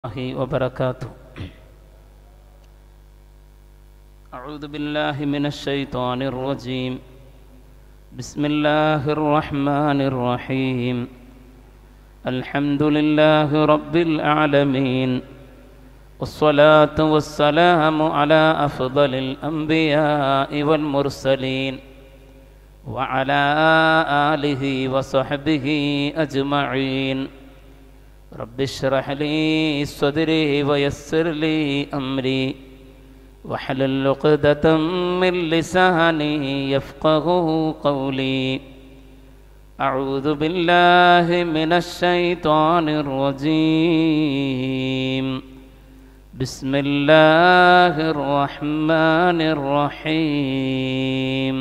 الله وبركاته أعوذ بالله من الشيطان الرجيم بسم الله الرحمن الرحيم الحمد لله رب العالمين والصلاة والسلام على أفضل الأنبياء والمرسلين وعلى آله وصحبه أجمعين رب اشرح لي صدري ويسر لي أمري واحلل عقدة من لساني يفقه قولي أعوذ بالله من الشيطان الرجيم بسم الله الرحمن الرحيم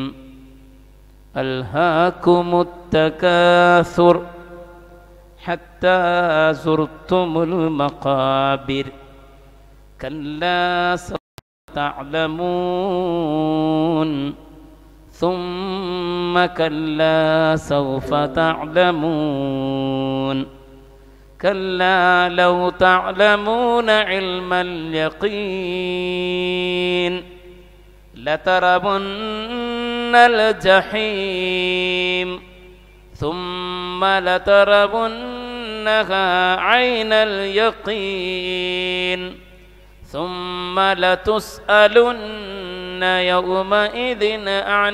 ألهاكم التكاثر حتى زرتم المقابر كلا سوف تعلمون ثم كلا سوف تعلمون كلا لو تعلمون علم اليقين لتربن الجحيم ثم لتربنها عين اليقين ثم لتسألن يومئذ عن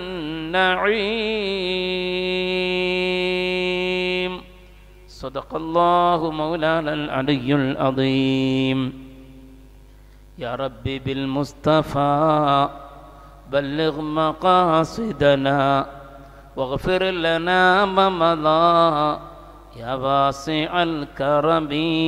النعيم صدق الله مولانا العلي العظيم يا ربي بالمصطفى بلغ مقاصدنا واغفر لنا ما مضى يا واسع الكرم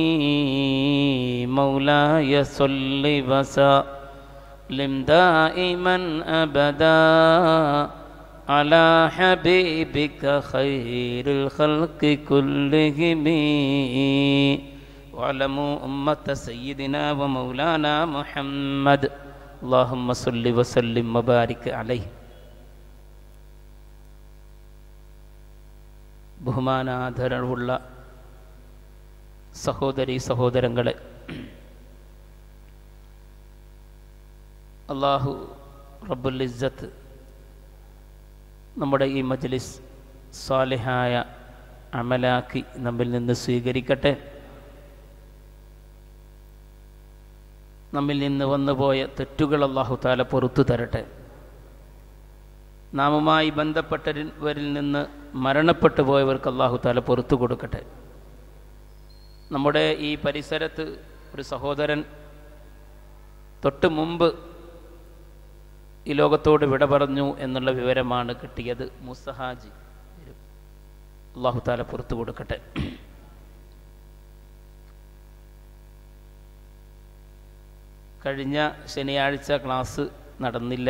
مولاي صل وسلم دائما ابدا على حبيبك خير الخلق كلهم واعلموا أمة سيدنا ومولانا محمد اللهم صل وسلم وبارك عليه ബഹുമാനാദരവുള്ള സഹോദരി സഹോദരങ്ങളെ അള്ളാഹു റബ്ബുൽ ഇസ്സത്ത് നമ്മുടെ ഈ മജ്ലിസ് സാലിഹായ അമലാക്കി നമ്മിൽ നിന്ന് സ്വീകരിക്കട്ടെ നമ്മിൽ നിന്ന് വന്നുപോയ തെറ്റുകൾ അള്ളാഹു താല പൊറത്തു തരട്ടെ നാമുമായി ബന്ധപ്പെട്ടവരിൽ നിന്ന് മരണപ്പെട്ടു പോയവർക്ക് അള്ളാഹു താല പുറത്തു കൊടുക്കട്ടെ നമ്മുടെ ഈ പരിസരത്ത് ഒരു സഹോദരൻ തൊട്ട് മുമ്പ് ഈ ലോകത്തോട് വിട പറഞ്ഞു എന്നുള്ള വിവരമാണ് കിട്ടിയത് മുസഹാജി അള്ളാഹു താല പുറത്തു കൊടുക്കട്ടെ കഴിഞ്ഞ ശനിയാഴ്ച ക്ലാസ് നടന്നില്ല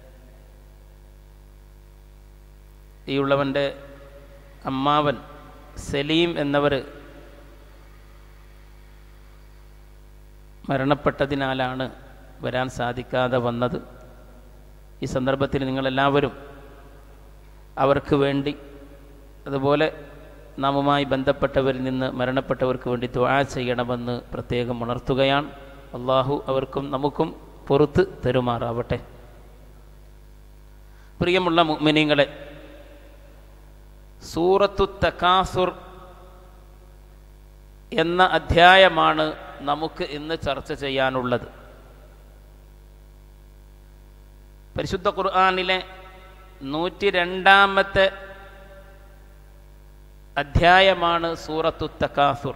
ഈ ഉള്ളവൻ്റെ അമ്മാവൻ സലീം എന്നവർ മരണപ്പെട്ടതിനാലാണ് വരാൻ സാധിക്കാതെ വന്നത് ഈ സന്ദർഭത്തിൽ നിങ്ങളെല്ലാവരും അവർക്ക് വേണ്ടി അതുപോലെ നാമുമായി ബന്ധപ്പെട്ടവരിൽ നിന്ന് മരണപ്പെട്ടവർക്ക് വേണ്ടി ദ്വാ ചെയ്യണമെന്ന് പ്രത്യേകം ഉണർത്തുകയാണ് അള്ളാഹു അവർക്കും നമുക്കും പുറത്ത് തരുമാറാവട്ടെ പ്രിയമുള്ള മുഅ്മിനീങ്ങളെ സൂറത്തു തക്കാസുർ എന്ന അധ്യായമാണ് നമുക്ക് ഇന്ന് ചർച്ച ചെയ്യാനുള്ളത് പരിശുദ്ധ ഖുർആാനിലെ നൂറ്റി രണ്ടാമത്തെ അധ്യായമാണ് സൂറത്തു തക്കാസുർ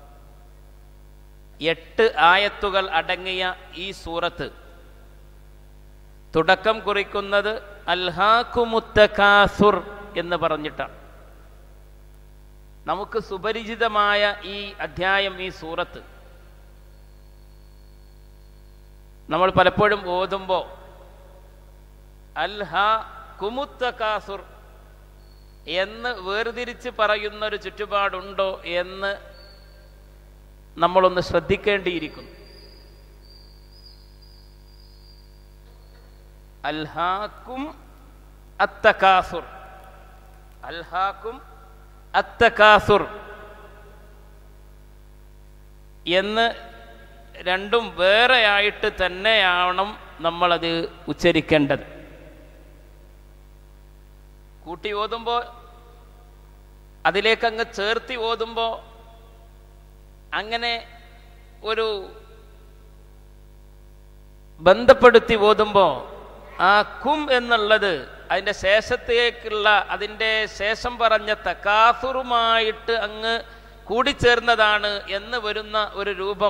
എട്ട് ആയത്തുകൾ അടങ്ങിയ ഈ സൂറത്ത് തുടക്കം കുറിക്കുന്നത് അൽഹാഖുമുത്തക്കാസുർ എന്ന് പറഞ്ഞിട്ടാണ് നമുക്ക് സുപരിചിതമായ ഈ അധ്യായം ഈ സൂറത്ത് നമ്മൾ പലപ്പോഴും ഓതുമ്പോൾ അൽഹ കുമുത്തക്കാസുർ എന്ന് വേർതിരിച്ച് പറയുന്ന ഒരു ചുറ്റുപാടുണ്ടോ എന്ന് നമ്മളൊന്ന് ശ്രദ്ധിക്കേണ്ടിയിരിക്കുന്നു അൽഹാക്കും അത്തക്കാസുർ അൽഹാക്കും അത്തക്കാസുർ എന്ന് രണ്ടും വേറെയായിട്ട് തന്നെയാവണം നമ്മളത് ഉച്ചരിക്കേണ്ടത് കൂട്ടി ഓതുമ്പോൾ അതിലേക്കങ്ങ് ചേർത്തി ഓതുമ്പോൾ അങ്ങനെ ഒരു ബന്ധപ്പെടുത്തി ഓതുമ്പോൾ ആ കും എന്നുള്ളത് അതിൻ്റെ ശേഷത്തേക്കുള്ള അതിൻ്റെ ശേഷം പറഞ്ഞ തക്കാസുറുമായിട്ട് അങ്ങ് കൂടിച്ചേർന്നതാണ് എന്ന് വരുന്ന ഒരു രൂപം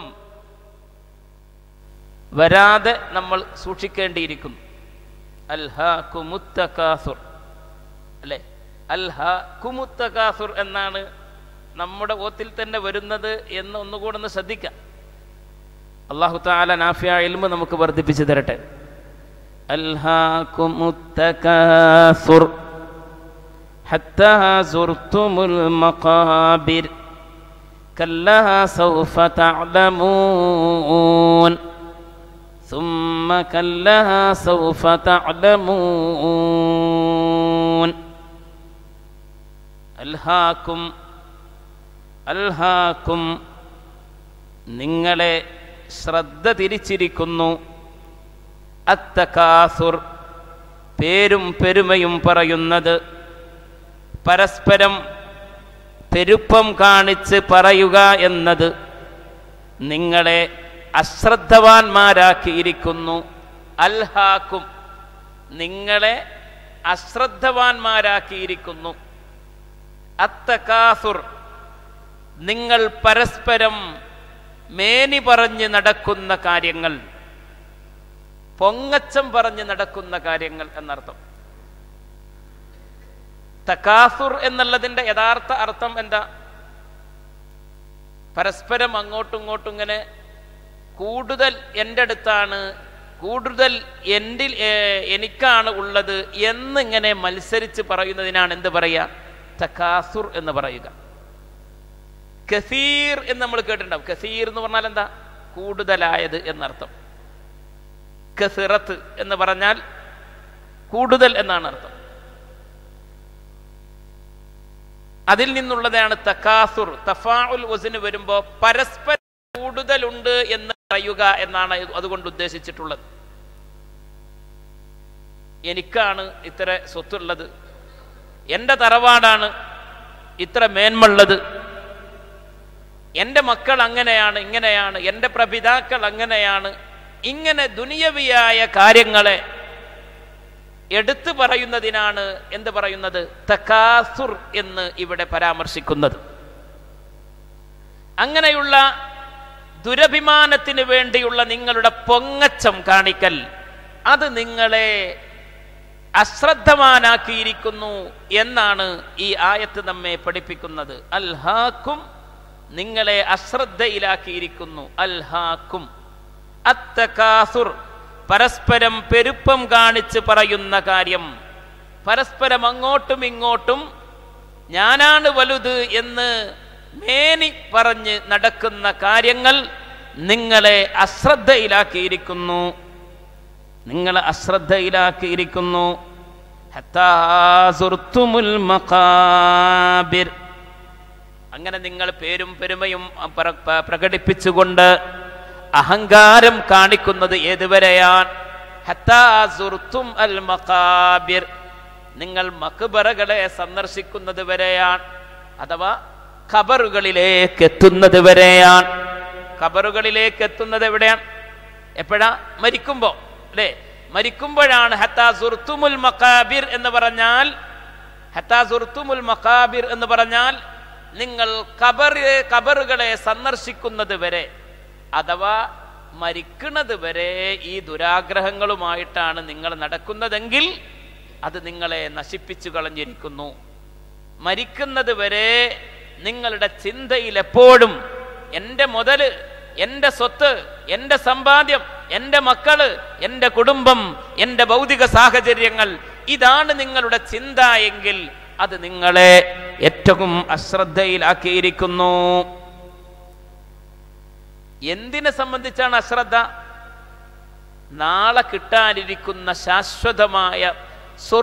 വരാതെ നമ്മൾ സൂക്ഷിക്കേണ്ടിയിരിക്കുന്നു അൽഹ കുമുത്തക്കാസുർ അല്ലേ അൽഹ കുമുത്തക്കാസുർ എന്നാണ് നമ്മുടെ ഓത്തിൽ തന്നെ വരുന്നത് എന്ന് ഒന്നുകൂടെ ഒന്ന് ശ്രദ്ധിക്കാം അള്ളാഹു താല നാഫിയ ഇൽമ് നമുക്ക് വർദ്ധിപ്പിച്ചു തരട്ടെ അൽഹാകുമുത്തകാസുർ حتى زرتم المقابر كلا سوف تعلمون ثم كلا سوف تعلمون അൽഹാക്കും അൽഹാക്കും നിങ്ങളെ ശ്രദ്ധ തിരിച്ചിരിക്കുന്നു അത്തക്കാസുർ പേരും പെരുമയും പറയുന്നത് പരസ്പരം പെരുപ്പം കാണിച്ച് പറയുക എന്നത് നിങ്ങളെ അശ്രദ്ധവാന്മാരാക്കിയിരിക്കുന്നു അൽഹാക്കും നിങ്ങളെ അശ്രദ്ധവാന്മാരാക്കിയിരിക്കുന്നു അത്തക്കാസുർ നിങ്ങൾ പരസ്പരം മേനി പറഞ്ഞ് നടക്കുന്ന കാര്യങ്ങൾ പൊങ്ങച്ചം പറഞ്ഞ് നടക്കുന്ന കാര്യങ്ങൾ എന്നർത്ഥം തക്കാസുർ എന്നുള്ളതിൻ്റെ യഥാർത്ഥ അർത്ഥം എന്താ പരസ്പരം അങ്ങോട്ടും ഇങ്ങോട്ടും ഇങ്ങനെ കൂടുതൽ എൻ്റെ അടുത്താണ് കൂടുതൽ എൻ്റെ എനിക്കാണ് ഉള്ളത് എന്നിങ്ങനെ മത്സരിച്ച് പറയുന്നതിനാണ് എന്ത് പറയുക തക്കാസുർ എന്ന് പറയുക കസീർ എന്ന് നമ്മൾ കേട്ടിട്ടുണ്ടാവും കസീർ എന്ന് പറഞ്ഞാൽ എന്താ കൂടുതലായത് എന്നർത്ഥം കസിറത്ത് എന്ന് പറഞ്ഞാൽ കൂടുതൽ എന്നാണ് അർത്ഥം അതിൽ നിന്നുള്ളതാണ് തക്കാസുർ തഫാഉൽ വസിന് വരുമ്പോൾ പരസ്പരം കൂടുതലുണ്ട് എന്ന് പറയുക എന്നാണ് അതുകൊണ്ട് ഉദ്ദേശിച്ചിട്ടുള്ളത് എനിക്കാണ് ഇത്ര സ്വത്തുള്ളത് എൻ്റെ തറവാടാണ് ഇത്ര മേന്മുള്ളത് എൻ്റെ മക്കൾ അങ്ങനെയാണ് ഇങ്ങനെയാണ് എൻ്റെ പ്രപിതാക്കൾ അങ്ങനെയാണ് ഇങ്ങനെ ദുനിയവിയായ കാര്യങ്ങളെ എടുത്തു പറയുന്നതിനാണ് എന്ത് പറയുന്നത് തക്കാസുർ എന്ന് ഇവിടെ പരാമർശിക്കുന്നത് അങ്ങനെയുള്ള ദുരഭിമാനത്തിന് വേണ്ടിയുള്ള നിങ്ങളുടെ പൊങ്ങച്ചം കാണിക്കൽ അത് നിങ്ങളെ അശ്രദ്ധവാനാക്കിയിരിക്കുന്നു എന്നാണ് ഈ ആയത്ത് നമ്മെ പഠിപ്പിക്കുന്നത് അൽഹാക്കും നിങ്ങളെ അശ്രദ്ധയിലാക്കിയിരിക്കുന്നു അൽഹാക്കും അത്തക്കാസുർ പരസ്പരം പെരുപ്പം കാണിച്ച് പറയുന്ന കാര്യം പരസ്പരം അങ്ങോട്ടും ഇങ്ങോട്ടും ഞാനാണ് വലുത് എന്ന് മേനി പറഞ്ഞ് നടക്കുന്ന കാര്യങ്ങൾ നിങ്ങളെ അശ്രദ്ധയിലാക്കിയിരിക്കുന്നു നിങ്ങളെ അശ്രദ്ധയിലാക്കിയിരിക്കുന്നു ഹത്താ സുർത്തുമുൽ മഖാബിർ അങ്ങനെ നിങ്ങൾ പേരും പെരുമയും പ്ര- പ്ര- പ്രകടിപ്പിച്ചുകൊണ്ട് അഹങ്കാരം കാണിക്കുന്നത് ഏതുവരെയാണ് ഹത്താ സുർത്തും അൽ മഖാബിർ നിങ്ങൾ മക്ബറകളെ സന്ദർശിക്കുന്നത് വരെയാണ് അഥവാ ഖബറുകളിലേക്ക് എത്തുന്നത് വരെയാണ് ഖബറുകളിലേക്ക് എത്തുന്നത് എവിടെയാണ് എപ്പോഴാ മരിക്കുമ്പോ അല്ലേ മരിക്കുമ്പോഴാണ് ഹത്താ സുർത്തുമുൽ മക്കാബിർ എന്ന് പറഞ്ഞാൽ ഹത്താ സുർത്തുമുൽ മക്കാബിർ എന്ന് പറഞ്ഞാൽ നിങ്ങൾ ഖബറ് ഖബറുകളെ സന്ദർശിക്കുന്നത് വരെ അഥവാ മരിക്കുന്നത് വരെ ഈ ദുരാഗ്രഹങ്ങളുമായിട്ടാണ് നിങ്ങൾ നടക്കുന്നതെങ്കിൽ അത് നിങ്ങളെ നശിപ്പിച്ചു കളഞ്ഞിരിക്കുന്നു മരിക്കുന്നത് വരെ നിങ്ങളുടെ ചിന്തയിൽ എപ്പോഴും എൻ്റെ മുതല് എൻ്റെ സ്വത്ത് എൻ്റെ സമ്പാദ്യം എൻ്റെ മക്കള് എൻ്റെ കുടുംബം എൻ്റെ ഭൗതിക സാഹചര്യങ്ങൾ ഇതാണ് നിങ്ങളുടെ ചിന്ത എങ്കിൽ അത് നിങ്ങളെ ഏറ്റവും അശ്രദ്ധയിലാക്കിയിരിക്കുന്നു എന്തിനെ സംബന്ധിച്ചാണ് അശ്രദ്ധ നാളെ കിട്ടാനിരിക്കുന്ന ശാശ്വതമായ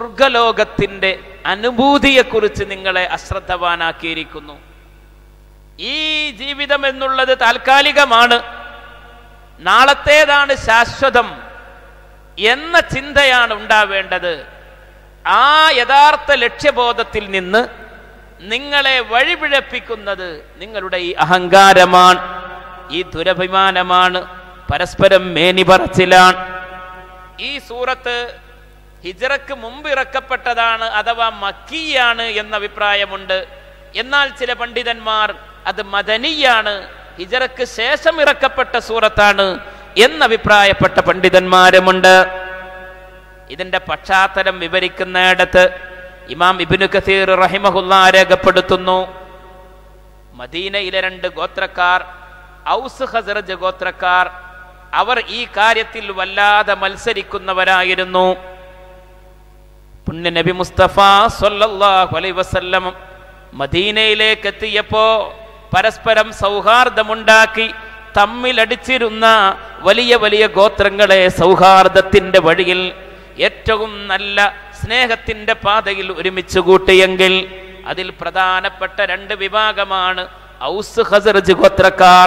സ്വർഗലോകത്തിൻ്റെ അനുഭൂതിയെക്കുറിച്ച് നിങ്ങളെ അശ്രദ്ധവാനാക്കിയിരിക്കുന്നു ഈ ജീവിതം എന്നുള്ളത് താൽക്കാലികമാണ് നാളത്തേതാണ് ശാശ്വതം എന്ന ചിന്തയാണ് ഉണ്ടാവേണ്ടത് ആ യഥാർത്ഥ ലക്ഷ്യബോധത്തിൽ നിന്ന് നിങ്ങളെ വഴിപിഴപ്പിക്കുന്നത് നിങ്ങളുടെ ഈ അഹങ്കാരമാണ് ഈ ദുരഭിമാനമാണ് പരസ്പരം മേനി പറച്ചിലാണ് ഈ സൂറത്ത് ഹിജറക്ക് മുമ്പ് ഇറക്കപ്പെട്ടതാണ് അഥവാ മക്കിയാണ് എന്ന അഭിപ്രായമുണ്ട് എന്നാൽ ചില പണ്ഡിതന്മാർ അത് മദനിയാണ് ഹിജറക്ക് ശേഷം ഇറക്കപ്പെട്ട സൂറത്താണ് എന്നഭിപ്രായപ്പെട്ട പണ്ഡിതന്മാരുമുണ്ട് ഇതിന്റെ പശ്ചാത്തലം വിവരിക്കുന്നിടത്ത് ഇമാം ഇബിനു കസീർ റഹിമഹുല്ല രേഖപ്പെടുത്തുന്നു മദീനയിലെ രണ്ട് ഗോത്രക്കാർ ഔസ് ഹസറജ് ഗോത്രക്കാർ അവർ ഈ കാര്യത്തിൽ വല്ലാതെ മത്സരിക്കുന്നവരായിരുന്നു പുണ്യ നബി മുസ്തഫ സല്ലല്ലാഹു അലൈഹി വസല്ലം മദീനയിലേക്ക് എത്തിയപ്പോ പരസ്പരം സൗഹാർദ്ദമുണ്ടാക്കി തമ്മിലടിച്ചിരുന്ന വലിയ വലിയ ഗോത്രങ്ങളെ സൗഹാർദ്ദത്തിന്റെ വഴിയിൽ ഏറ്റവും നല്ല സ്നേഹത്തിന്റെ പാതയിൽ ഒരുമിച്ച് കൂട്ടിയെങ്കിൽ അതിൽ പ്രധാനപ്പെട്ട രണ്ട് വിഭാഗമാണ് ഔസ് ഹസറജ് ഗോത്രക്കാർ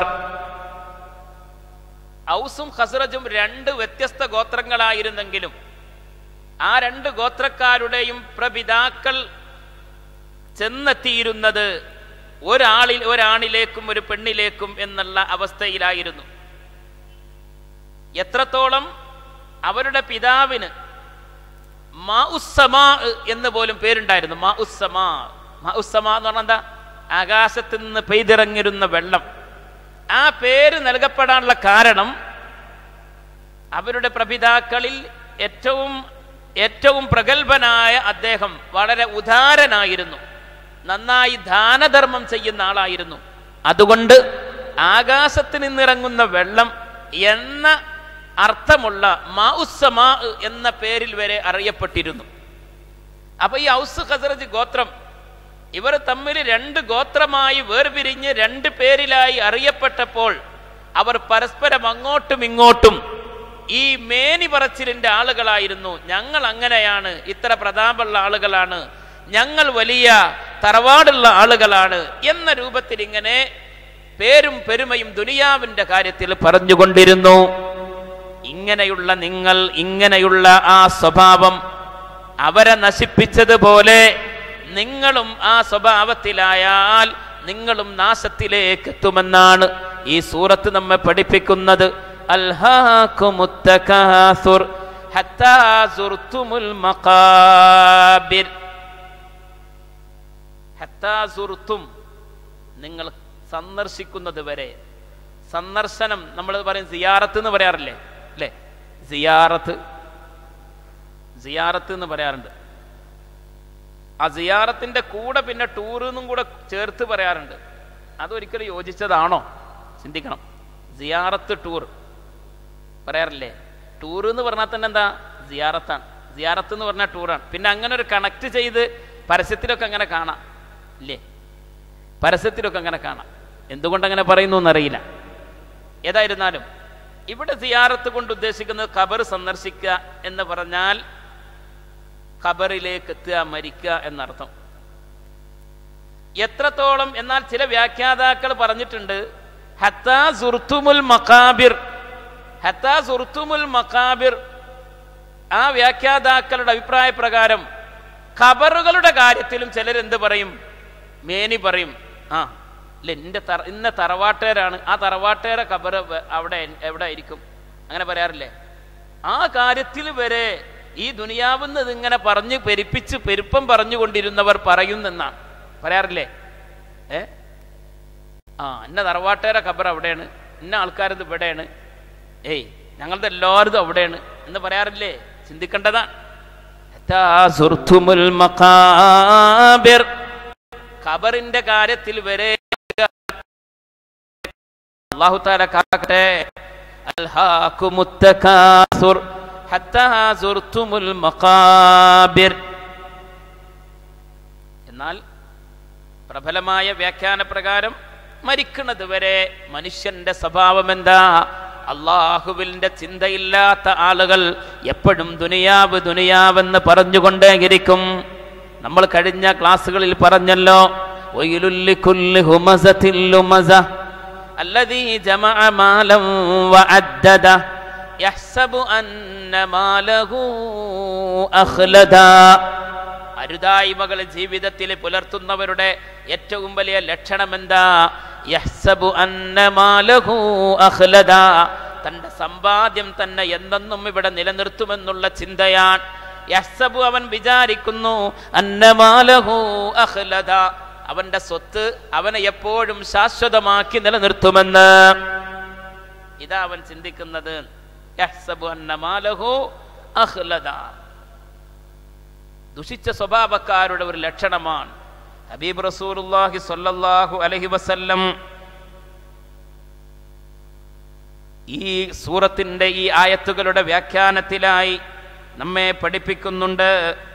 ഔസും ഹസറജും രണ്ട് വ്യത്യസ്ത ഗോത്രങ്ങളായിരുന്നെങ്കിലും ആ രണ്ട് ഗോത്രക്കാരുടെയും പ്രപിതാക്കൾ ചെന്നെത്തിയിരുന്നത് ഒരാളിൽ ഒരാണിലേക്കും ഒരു പെണ്ണിലേക്കും എന്നുള്ള അവസ്ഥയിലായിരുന്നു എത്രത്തോളം അവരുടെ പിതാവിന് മാ ഉസ്സമാ എന്ന് പോലും പേരുണ്ടായിരുന്നു മാ ഉസ്സമാ മാ ഉസ്സമാ എന്ന് പറഞ്ഞാൽ എന്താ ആകാശത്ത് നിന്ന് പെയ്തിറങ്ങിരുന്ന വെള്ളം ആ പേര് നൽകപ്പെടാനുള്ള കാരണം അവരുടെ പ്രപിതാക്കളിൽ ഏറ്റവും ഏറ്റവും പ്രഗത്ഭനായ അദ്ദേഹം വളരെ ഉദാരനായിരുന്നു നന്നായി ദാനധർമ്മം ചെയ്യുന്ന ആളായിരുന്നു അതുകൊണ്ട് ആകാശത്ത് നിന്നിറങ്ങുന്ന വെള്ളം എന്ന അർത്ഥമുള്ള മാഉസമാ എന്ന പേരിൽ വരെ അറിയപ്പെട്ടിരുന്നു അപ്പൊ ഈ ഔസ് ഖസറജ് ഗോത്രം ഇവർ തമ്മിൽ രണ്ട് ഗോത്രമായി വേർപിരിഞ്ഞ് രണ്ട് പേരിലായി അറിയപ്പെട്ടപ്പോൾ അവർ പരസ്പരം അങ്ങോട്ടും ഇങ്ങോട്ടും ഈ മേനി പറച്ചിലിന്റെ ആളുകളായിരുന്നു ഞങ്ങൾ അങ്ങനെയാണ് ഇത്ര പ്രതാപമുള്ള ആളുകളാണ് ഞങ്ങൾ വലിയ തറവാടുള്ള ആളുകളാണ് എന്ന രൂപത്തിൽ ഇങ്ങനെ പേരും പെരുമയും ദുനിയാവിന്റെ കാര്യത്തിൽ പറഞ്ഞുകൊണ്ടിരുന്നു ഇങ്ങനെയുള്ള നിങ്ങൾ ഇങ്ങനെയുള്ള ആ സ്വഭാവം അവരെ നശിപ്പിച്ചതുപോലെ നിങ്ങളും ആ സ്വഭാവത്തിലായാൽ നിങ്ങളും നാശത്തിലേക്ക് എത്തുമെന്നാണ് ഈ സൂറത്ത് നമ്മെ പഠിപ്പിക്കുന്നത് അൽഹാഖുമുത്തകാസുർ ഹത്താ സുർത്തുമുൽ മഖാബിർ ഹത്താ സുർത്തും നിങ്ങൾ സന്ദർശിക്കുന്നത് വരെ സന്ദർശനം നമ്മൾ പറയും സിയാറത്ത് എന്ന് പറയാറില്ലേ അല്ലേ സിയാറത്ത് സിയാറത്ത് എന്ന് പറയാറുണ്ട് ആ സിയാറത്തിന്റെ കൂടെ പിന്നെ ടൂർ എന്നും കൂടെ ചേർത്ത് പറയാറുണ്ട് അതൊരിക്കലും യോജിച്ചതാണോ ചിന്തിക്കണം സിയാറത്ത് ടൂർ പറയാറില്ലേ ടൂർ എന്ന് പറഞ്ഞാൽ തന്നെ എന്താ സിയാറത്താണ് സിയാറത്ത് എന്ന് പറഞ്ഞാൽ ടൂറാണ് പിന്നെ അങ്ങനെ ഒരു കണക്ട് ചെയ്ത് പരസ്യത്തിലൊക്കെ അങ്ങനെ കാണാം ഇല്ലേ പരസ്യത്തിലൊക്കെ അങ്ങനെ കാണാം എന്തുകൊണ്ട് അങ്ങനെ പറയുന്നു എന്നറിയില്ല ഏതായിരുന്നാലും ഇവിടെ സിയാറത്ത് കൊണ്ട് ഉദ്ദേശിക്കുന്നത് ഖബർ സന്ദർശിക്കുക എന്ന് പറഞ്ഞാൽ ഖബറിലേക്ക് എത്തുക മരിക്കുക എന്നർത്ഥം എത്രത്തോളം എന്നാൽ ചില വ്യാഖ്യാതാക്കൾ പറഞ്ഞിട്ടുണ്ട് ഹത്താ സുർത്തുമുൽ മക്കാബിർ ഹത്താ സുർത്തുമുൽ മക്കാബിർ ആ വ്യാഖ്യാതാക്കളുടെ അഭിപ്രായ പ്രകാരം ഖബറുകളുടെ കാര്യത്തിലും ചിലരെന്ത് പറയും മേനി പറയും ആ ഇല്ല എൻ്റെ തറ ഇന്ന തറവാട്ടേരാണ് ആ തറവാട്ടേരെ ഖബർ അവിടെ എവിടെ ആയിരിക്കും അങ്ങനെ പറയാറില്ലേ ആ കാര്യത്തിൽ വരെ ഈ ദുനിയാവുന്ന് ഇതിങ്ങനെ പറഞ്ഞ് പെരുപ്പിച്ച് പെരുപ്പം പറഞ്ഞുകൊണ്ടിരുന്നവർ പറയുന്നെന്നാണ് പറയാറില്ലേ ഏ ആ എന്നെ തറവാട്ടേരെ ഖബർ അവിടെയാണ് ഇന്ന ആൾക്കാരത് ഇവിടെയാണ് ഏയ് ഞങ്ങളുടെ എല്ലാവരും അവിടെയാണ് എന്ന് പറയാറില്ലേ ചിന്തിക്കേണ്ടതാണ് ഖബറിന്റെ കാര്യത്തിൽ വരെ അള്ളാഹു താല കാക്കട്ടെ അൽഹാഖുമുത്തകാസുർ ഹത്താ സുർത്തുമുൽ മഖാബിർ എന്നാൽ പ്രബലമായ വ്യാഖ്യാന പ്രകാരം മരിക്കുന്നത് വരെ മനുഷ്യന്റെ സ്വഭാവം എന്താ അള്ളാഹുവിന്റെ ചിന്തയില്ലാത്ത ആളുകൾ എപ്പോഴും ദുനിയാവ് ദുനിയാവെന്ന് പറഞ്ഞുകൊണ്ടേയിരിക്കും നമ്മൾ കഴിഞ്ഞ ക്ലാസ്സുകളിൽ പറഞ്ഞല്ലോ വൈലുൽ ലികുല്ലി ഹുമസത്തിൽ ലുമസ الذي جمع مالا وعدده يحسب أن ماله أخلدا അരുതായ്മകൾ ജീവിതത്തിൽ പുലർത്തുന്നവരുടെ ഏറ്റവും വലിയ ലക്ഷണം എന്താ യഹ്സബു അന്നമാലഹു അഖ്ലദ തന്റെ സമ്പാദ്യം തന്നെ എന്തെന്നും ഇവിടെ നിലനിർത്തുമെന്നുള്ള ചിന്തയാൻ യഹ്സബു അവൻ വിചാരിക്കുന്നു അന്നമാലഹു അഖ്ലദ അവന്റെ സ്വത്ത് അവനെ എപ്പോഴും ശാശ്വതമാക്കി നിലനിർത്തുമെന്ന് ഇതാ അവൻ ചിന്തിക്കുന്നത് യഹ്സബു അന്നമാലഹു അഖ്ലദ ദുഷിച്ച സ്വഭാവക്കാരുടെ ഒരു ലക്ഷണമാണ് ഹബീബ് റസൂലുള്ളാഹി സ്വല്ലല്ലാഹു അലൈഹി വസല്ലം ഈ സൂറത്തിന്റെ ഈ ആയത്തുകളുടെ വ്യാഖ്യാനത്തിലായി നമ്മെ പഠിപ്പിക്കുന്നുണ്ട്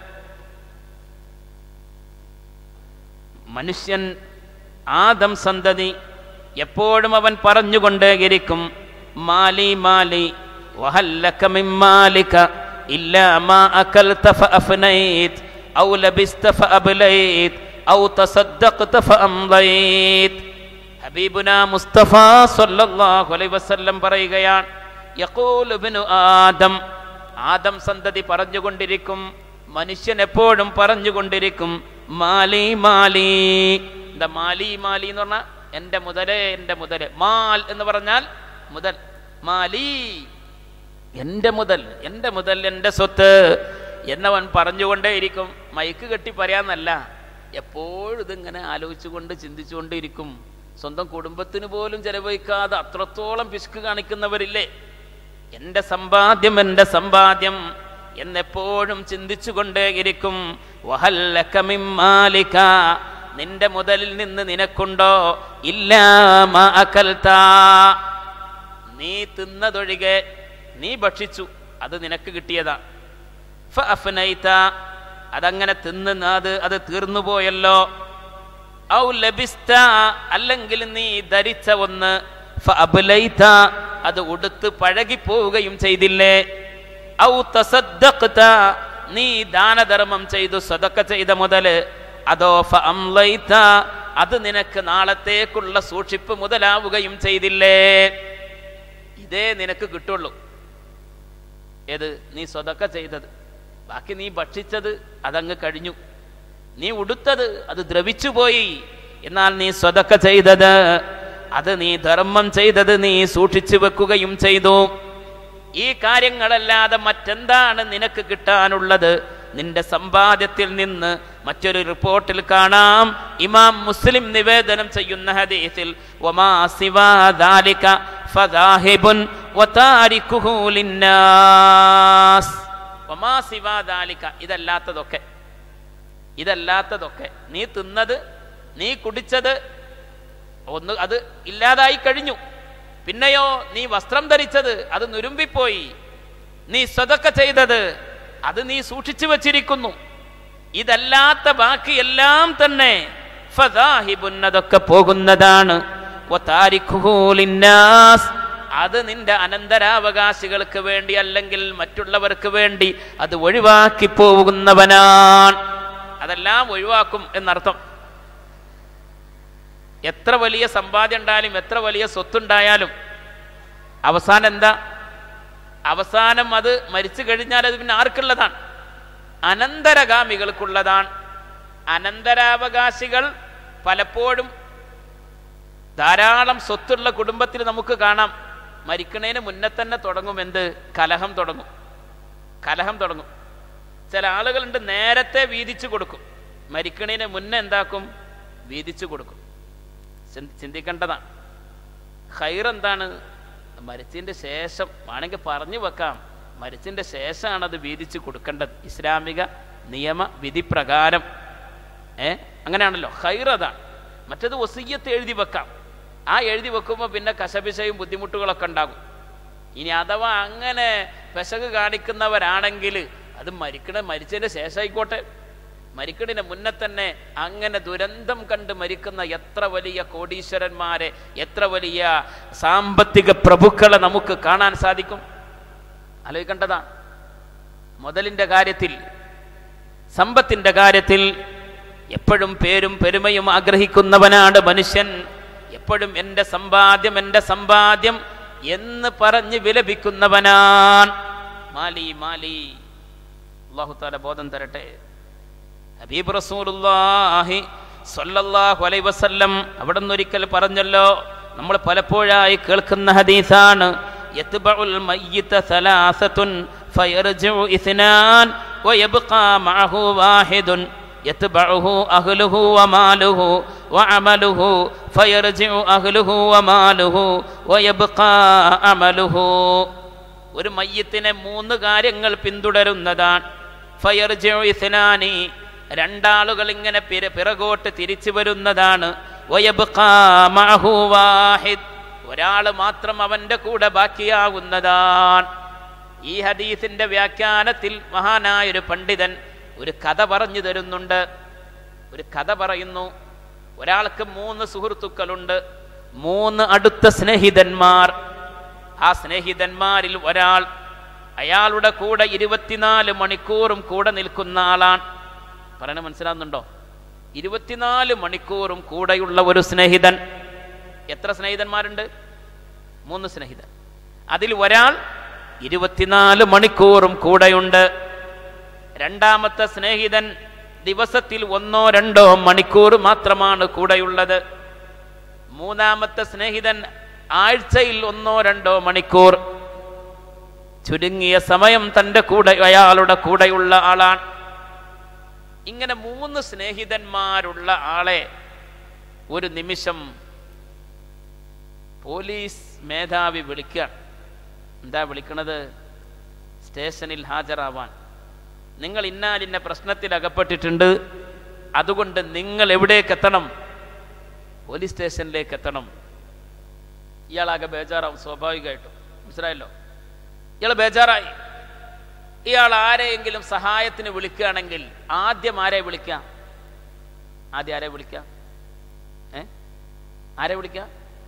മനുഷ്യൻ ആദം സന്തതി എപ്പോഴും അവൻ പറഞ്ഞുകൊണ്ടേയിരിക്കും മാലി മാലി വഹല്ലക മിമ്മാലിക ഇല്ലാ മാ അകൽത ഫഅഫ്നൈത് ഔ ലബിസ്ത ഫഅബ്ലൈത് ഔ തസദ്ദഖ്ത ഫഅംളൈത് ഹബീബുന മുസ്തഫ സല്ലല്ലാഹു അലൈഹി വസല്ലം പറയുകയാണ് യഖൂലു ഇബ്നു ആദം ആദം സന്തതി പറഞ്ഞുകൊണ്ടിരിക്കും മനുഷ്യൻ എപ്പോഴും പറഞ്ഞുകൊണ്ടിരിക്കും മാലി മാലി എന്താ മാലി മാലി എന്ന് പറഞ്ഞാൽ എൻ്റെ മുതലേ എൻ്റെ മുതല് മാൽ എന്ന് പറഞ്ഞാൽ മുതൽ മാലി എൻ്റെ മുതൽ എൻ്റെ മുതൽ എൻ്റെ സ്വത്ത് എന്നവൻ പറഞ്ഞുകൊണ്ടേയിരിക്കും മൈക്ക് കെട്ടി പറയാന്നല്ല എപ്പോഴും ഇതിങ്ങനെ ആലോചിച്ചുകൊണ്ട് ചിന്തിച്ചുകൊണ്ട് ഇരിക്കും സ്വന്തം കുടുംബത്തിന് പോലും ചെലവഴിക്കാതെ അത്രത്തോളം പിശുക്ക് കാണിക്കുന്നവരില്ലേ എൻ്റെ സമ്പാദ്യം എൻ്റെ സമ്പാദ്യം എന്നെപ്പോഴും ചിന്തിച്ചുകൊണ്ടേയിരിക്കും വഹല്ലക മിൻ മാലിക നിന്റെ മുതലിൽ നിന്ന് നിനക്കുണ്ടോ ഇല്ലാമ അകൽത്താ നീ തിന്നതൊഴികെ നീ ഭക്ഷിച്ചു അത് നിനക്ക് കിട്ടിയതാ ഫഅഫ്നൈത അതങ്ങനെ തിന്ന് അത് അത് തീർന്നു പോയല്ലോ ഔ ലബിസ്ത അല്ലെങ്കിൽ നീ ധരിച്ച ഒന്ന് ഫഅബ്ലൈത അത് ഉടുത്ത് പഴകിപ്പോവുകയും ചെയ്തില്ലേ ഔ തസദ്ദഖ്ത നീ ദാനധർമ്മം ചെയ്തു സദക്ക ചെയ്ത മുതല് അതോ ഫഅംലൈത അത് നിനക്ക് നാളത്തേക്കുള്ള സൂക്ഷിപ്പ് മുതലാവുകയും ചെയ്തില്ലേ ഇതേ നിനക്ക് കിട്ടുള്ളൂ ഏത് നീ സ്വതക്ക ചെയ്തത് ബാക്കി നീ ഭക്ഷിച്ചത് അതങ്ങ് കഴിഞ്ഞു നീ ഉടുത്തത് അത് ദ്രവിച്ചു പോയി എന്നാൽ നീ സ്വതക്ക ചെയ്തത് അത് നീ ധർമ്മം ചെയ്തത് നീ സൂക്ഷിച്ചു വെക്കുകയും ചെയ്തു ഈ കാര്യങ്ങളല്ലാതെ മറ്റെന്താണ് നിനക്ക് കിട്ടാനുള്ളത് നിന്റെ സമ്പാദ്യത്തിൽ നിന്ന് മറ്റൊരു റിപ്പോർട്ടിൽ കാണാം ഇമാം മുസ്ലിം നിവേദനം ചെയ്യുന്ന ഹദീസിൽ വമാ സിവാ ദാലിക ഫദാഹിബുൻ വതാരിക്കുഹു ലിന്നാസ് വമാ സിവാ ദാലിക ഇതല്ലാത്തതൊക്കെ ഇതല്ലാത്തതൊക്കെ നീ തിന്നത് നീ കുടിച്ചത് ഒന്ന് അത് ഇല്ലാതായി കഴിഞ്ഞു പിന്നെയോ നീ വസ്ത്രം ധരിച്ചത് അത് നുരുമ്പിപ്പോയി നീ സ്വതക്ക ചെയ്തത് അത് നീ സൂക്ഷിച്ചു വച്ചിരിക്കുന്നു ഇതല്ലാത്ത ബാക്കിയെല്ലാം തന്നെ ഫദാഹിബുൻ അതൊക്കെ പോകുന്നതാണ് വതാരിഖുഹു ലിന്നാസ് അത് നിന്റെ അനന്തരാവകാശികൾക്ക് വേണ്ടി അല്ലെങ്കിൽ മറ്റുള്ളവർക്ക് വേണ്ടി അത് ഒഴിവാക്കി പോകുന്നവനാണ് അതെല്ലാം ഒഴിവാക്കും എന്നർത്ഥം എത്ര വലിയ സമ്പാദ്യം ഉണ്ടായാലും എത്ര വലിയ സ്വത്തുണ്ടായാലും അവസാനം എന്താ അവസാനം അത് മരിച്ചു കഴിഞ്ഞാൽ അത് പിന്നെ ആർക്കുള്ളതാണ് അനന്തരഗാമികൾക്കുള്ളതാണ് അനന്തരാവകാശികൾ പലപ്പോഴും ധാരാളം സ്വത്തുള്ള കുടുംബത്തിൽ നമുക്ക് കാണാം മരിക്കണേന് മുന്നേ തന്നെ തുടങ്ങും എന്ത് കലഹം തുടങ്ങും കലഹം തുടങ്ങും ചില ആളുകളുണ്ട് നേരത്തെ വീതിച്ചു കൊടുക്കും മരിക്കണേന് മുന്നേ എന്താക്കും വീതിച്ചു കൊടുക്കും ചിന്തി- ചിന്തിക്കേണ്ടതാണ് ഹൈർ എന്താണ് മരിച്ചതിൻ്റെ ശേഷം വേണമെങ്കിൽ പറഞ്ഞു വെക്കാം മരിച്ചതിൻ്റെ ശേഷമാണ് അത് വീതിച്ച് കൊടുക്കേണ്ടത് ഇസ്ലാമിക നിയമ വിധി പ്രകാരം ഏ അങ്ങനെയാണല്ലോ ഹൈർ അതാണ് മറ്റത് ഒസീയത്ത് എഴുതി വെക്കാം ആ എഴുതി വെക്കുമ്പോൾ പിന്നെ കശപിശയും ബുദ്ധിമുട്ടുകളൊക്കെ ഉണ്ടാകും ഇനി അഥവാ അങ്ങനെ പെശക് കാണിക്കുന്നവരാണെങ്കിൽ അത് മരിക്കണ മരിച്ചതിൻ്റെ ശേഷമായിക്കോട്ടെ മരിക്കണിന് മുന്നേ തന്നെ അങ്ങനെ ദുരന്തം കണ്ട് മരിക്കുന്ന എത്ര വലിയ കോടീശ്വരന്മാരെ എത്ര വലിയ സാമ്പത്തിക പ്രഭുക്കളെ നമുക്ക് കാണാൻ സാധിക്കും ആലോചിക്കേണ്ടതാണ് മുതലിൻ്റെ കാര്യത്തിൽ സമ്പത്തിൻ്റെ കാര്യത്തിൽ എപ്പോഴും പേരും പെരുമയും ആഗ്രഹിക്കുന്നവനാണ് മനുഷ്യൻ എപ്പോഴും എൻ്റെ സമ്പാദ്യം എൻ്റെ സമ്പാദ്യം എന്ന് പറഞ്ഞ് വിലപിക്കുന്നവനാൻ മാലി മാലി അള്ളാഹു താല ബോധം തരട്ടെ ഹബീബ് റസൂലുള്ളാഹി സ്വല്ലല്ലാഹു അലൈഹി വസല്ലം അവിടെ ഒരിക്കൽ പറഞ്ഞല്ലോ നമ്മൾ പലപ്പോഴായി കേൾക്കുന്ന ഹദീസാണ് യത്ബഉൽ മയ്യിത സലാസത്തുൻ ഫയർജിഉ ഇസ്നാൻ വയബ്ഖാ മഅഹു വാഹിദുൻ യത്ബഉഹു അഹ്ലുഹു വമാലുഹു വഅമലുഹു ഫയർജിഉ അഹ്ലുഹു വമാലുഹു വയബ്ഖാ അമലുഹു ഒരു മയ്യത്തിനെ മൂന്ന് കാര്യങ്ങൾ പിന്തുടരുന്നതാണ് ഫയർജിഉ ഇസ്നാനി രണ്ടാളുകൾ ഇങ്ങനെ പിര പിറകോട്ട് തിരിച്ചു വരുന്നതാണ് വയബ്ഖാ മഅഹു വാഹിദ് ഒരാൾ മാത്രം അവന്റെ കൂടെ ബാക്കിയാവുന്നതാണ് ഈ ഹദീസിന്റെ വ്യാഖ്യാനത്തിൽ മഹാനായ ഒരു പണ്ഡിതൻ ഒരു കഥ പറഞ്ഞു തരുന്നുണ്ട് ഒരു കഥ പറയുന്നു ഒരാൾക്ക് മൂന്ന് സുഹൃത്തുക്കളുണ്ട് മൂന്ന് അടുത്ത സ്നേഹിതന്മാർ ആ സ്നേഹിതന്മാരിൽ ഒരാൾ അയാളുടെ കൂടെ ഇരുപത്തിനാല് മണിക്കൂറും കൂടെ നിൽക്കുന്ന ആളാണ് പറയണ മനസ്സിലാവുന്നുണ്ടോ ഇരുപത്തിനാല് മണിക്കൂറും കൂടെയുള്ള ഒരു സ്നേഹിതൻ എത്ര സ്നേഹിതന്മാരുണ്ട് മൂന്ന് സ്നേഹിതൻ അതിൽ ഒരാൾ ഇരുപത്തിനാല് മണിക്കൂറും കൂടെയുണ്ട് രണ്ടാമത്തെ സ്നേഹിതൻ ദിവസത്തിൽ ഒന്നോ രണ്ടോ മണിക്കൂർ മാത്രമാണ് കൂടെയുള്ളത് മൂന്നാമത്തെ സ്നേഹിതൻ ആഴ്ചയിൽ ഒന്നോ രണ്ടോ മണിക്കൂർ ചുരുങ്ങിയ സമയം തൻ്റെ കൂടെ അയാളുടെ കൂടെയുള്ള ആളാണ് ഇങ്ങനെ മൂന്ന് സ്നേഹിതന്മാരുള്ള ആളെ ഒരു നിമിഷം പോലീസ് മേധാവി വിളിക്കുകയാണ് എന്താ വിളിക്കണത് സ്റ്റേഷനിൽ ഹാജരാവാൻ നിങ്ങൾ ഇന്നാലിന്ന പ്രശ്നത്തിൽ അകപ്പെട്ടിട്ടുണ്ട് അതുകൊണ്ട് നിങ്ങൾ എവിടേക്ക് എത്തണം പോലീസ് സ്റ്റേഷനിലേക്ക് എത്തണം ഇയാളാകെ ബേജാറാവും സ്വാഭാവികമായിട്ടും മനസ്സിലായല്ലോ ഇയാൾ ബേജാറായി ഇയാൾ ആരെയെങ്കിലും സഹായത്തിന് വിളിക്കുകയാണെങ്കിൽ ആദ്യം ആരെ വിളിക്കാം ആദ്യം ആരെ വിളിക്കാം ഏ ആരെ വിളിക്കാം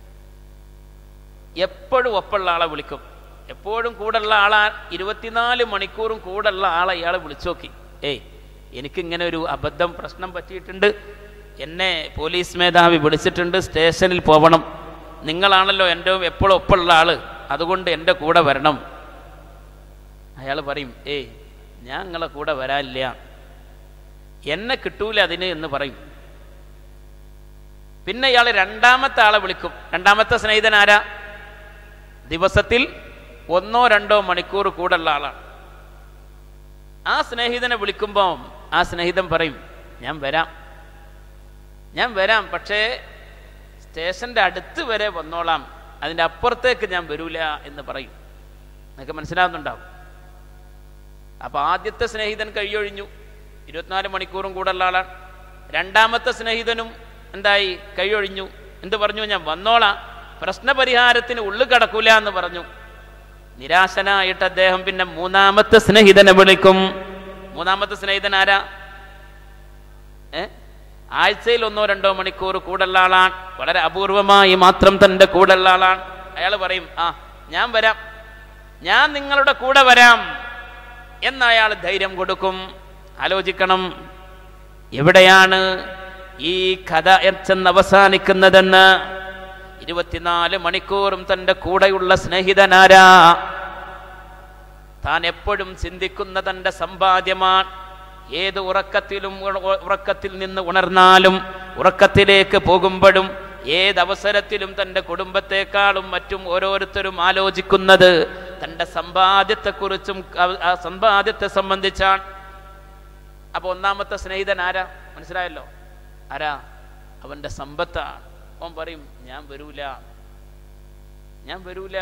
എപ്പോഴും ഒപ്പമുള്ള ആളെ വിളിക്കും എപ്പോഴും കൂടുള്ള ആളാ ഇരുപത്തിനാല് മണിക്കൂറും കൂടുള്ള ആളെ ഇയാളെ വിളിച്ചു നോക്കി ഏയ് എനിക്കിങ്ങനെ ഒരു അബദ്ധം പ്രശ്നം പറ്റിയിട്ടുണ്ട് എന്നെ പോലീസ് മേധാവി വിളിച്ചിട്ടുണ്ട് സ്റ്റേഷനിൽ പോകണം നിങ്ങളാണല്ലോ എൻ്റെ എപ്പോഴും ഒപ്പമുള്ള ആള് അതുകൊണ്ട് എൻ്റെ കൂടെ വരണം അയാൾ പറയും ഏയ് ഞാൻ നിങ്ങളെ കൂടെ വരാനില്ല എന്നെ കിട്ടൂല അതിന് എന്ന് പറയും പിന്നെ ഇയാൾ രണ്ടാമത്തെ ആളെ വിളിക്കും രണ്ടാമത്തെ സ്നേഹിതൻ ആരാ ദിവസത്തിൽ ഒന്നോ രണ്ടോ മണിക്കൂർ കൂടുള്ള ആളാണ് ആ സ്നേഹിതനെ വിളിക്കുമ്പോൾ ആ സ്നേഹിതൻ പറയും ഞാൻ വരാം ഞാൻ വരാം പക്ഷേ സ്റ്റേഷന്റെ അടുത്ത് വരെ വന്നോളാം അതിൻ്റെ അപ്പുറത്തേക്ക് ഞാൻ വരൂല എന്ന് പറയും നിങ്ങൾക്ക് മനസ്സിലാവുന്നുണ്ടാവും അപ്പൊ ആദ്യത്തെ സ്നേഹിതൻ കഴിയൊഴിഞ്ഞു ഇരുപത്തിനാല് മണിക്കൂറും കൂടുള്ള ആളാണ് രണ്ടാമത്തെ സ്നേഹിതനും എന്തായി കഴിയൊഴിഞ്ഞു എന്ത് പറഞ്ഞു ഞാൻ വന്നോളാം പ്രശ്നപരിഹാരത്തിന് ഉള്ളു കടക്കൂല എന്ന് പറഞ്ഞു നിരാശനായിട്ട് അദ്ദേഹം പിന്നെ മൂന്നാമത്തെ സ്നേഹിതനെ വിളിക്കും മൂന്നാമത്തെ സ്നേഹിതൻ ആരാ ഏ ആഴ്ചയിൽ ഒന്നോ രണ്ടോ മണിക്കൂർ കൂടുള്ള ആളാണ് വളരെ അപൂർവമായി മാത്രം തൻ്റെ കൂടുള്ള ആളാണ് അയാൾ പറയും ആ ഞാൻ വരാം ഞാൻ നിങ്ങളുടെ കൂടെ വരാം എന്ന് അയാൾ ധൈര്യം കൊടുക്കും ആലോചിക്കണം എവിടെയാണ് ഈ കഥ ചെന്ന് അവസാനിക്കുന്നതെന്ന് ഇരുപത്തിനാല് മണിക്കൂറും തൻ്റെ കൂടെയുള്ള സ്നേഹിതനാരാ താൻ എപ്പോഴും ചിന്തിക്കുന്ന തൻ്റെ സമ്പാദ്യമാണ് ഏത് ഉറക്കത്തിലും ഉ- ഉറക്കത്തിൽ നിന്ന് ഉണർന്നാലും ഉറക്കത്തിലേക്ക് പോകുമ്പോഴും ഏതവസരത്തിലും തൻ്റെ കുടുംബത്തെക്കാളും മറ്റും ഓരോരുത്തരും ആലോചിക്കുന്നത് തൻ്റെ സമ്പാദ്യത്തെക്കുറിച്ചും അവ- ആ സമ്പാദ്യത്തെ സംബന്ധിച്ചാണ് അപ്പൊ ഒന്നാമത്തെ സ്നേഹിതൻ ആരാ മനസ്സിലായല്ലോ ആരാ അവന്റെ സമ്പത്താണ് അവൻ പറയും ഞാൻ വരൂല ഞാൻ വരൂല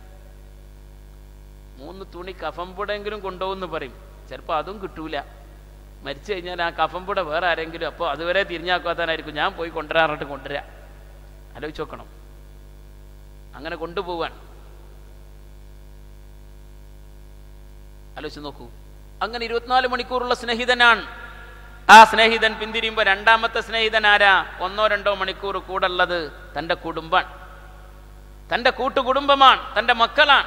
മൂന്ന് തുണി കഫംപുടെങ്കിലും കൊണ്ടുപോകുന്നു പറയും ചിലപ്പോൾ അതും കിട്ടൂല മരിച്ചു കഴിഞ്ഞാൽ ആ കഫംപുട വേറെ ആരെങ്കിലും അപ്പോൾ അതുവരെ തിരിഞ്ഞാക്കാത്താനായിരിക്കും ഞാൻ പോയി കൊണ്ടുവരാറിട്ട് കൊണ്ടുവരാം ആലോചിച്ച് നോക്കണം അങ്ങനെ കൊണ്ടുപോവാൻ ആലോചിച്ച് നോക്കൂ അങ്ങനെ ഇരുപത്തിനാല് മണിക്കൂറുള്ള സ്നേഹിതനാണ് ആ സ്നേഹിതൻ പിന്തിരിയുമ്പോൾ രണ്ടാമത്തെ സ്നേഹിതൻ ആരാ ഒന്നോ രണ്ടോ മണിക്കൂർ കൂടുള്ളത് തൻ്റെ കുടുംബാണ് തൻ്റെ കൂട്ടുകുടുംബമാണ് തൻ്റെ മക്കളാണ്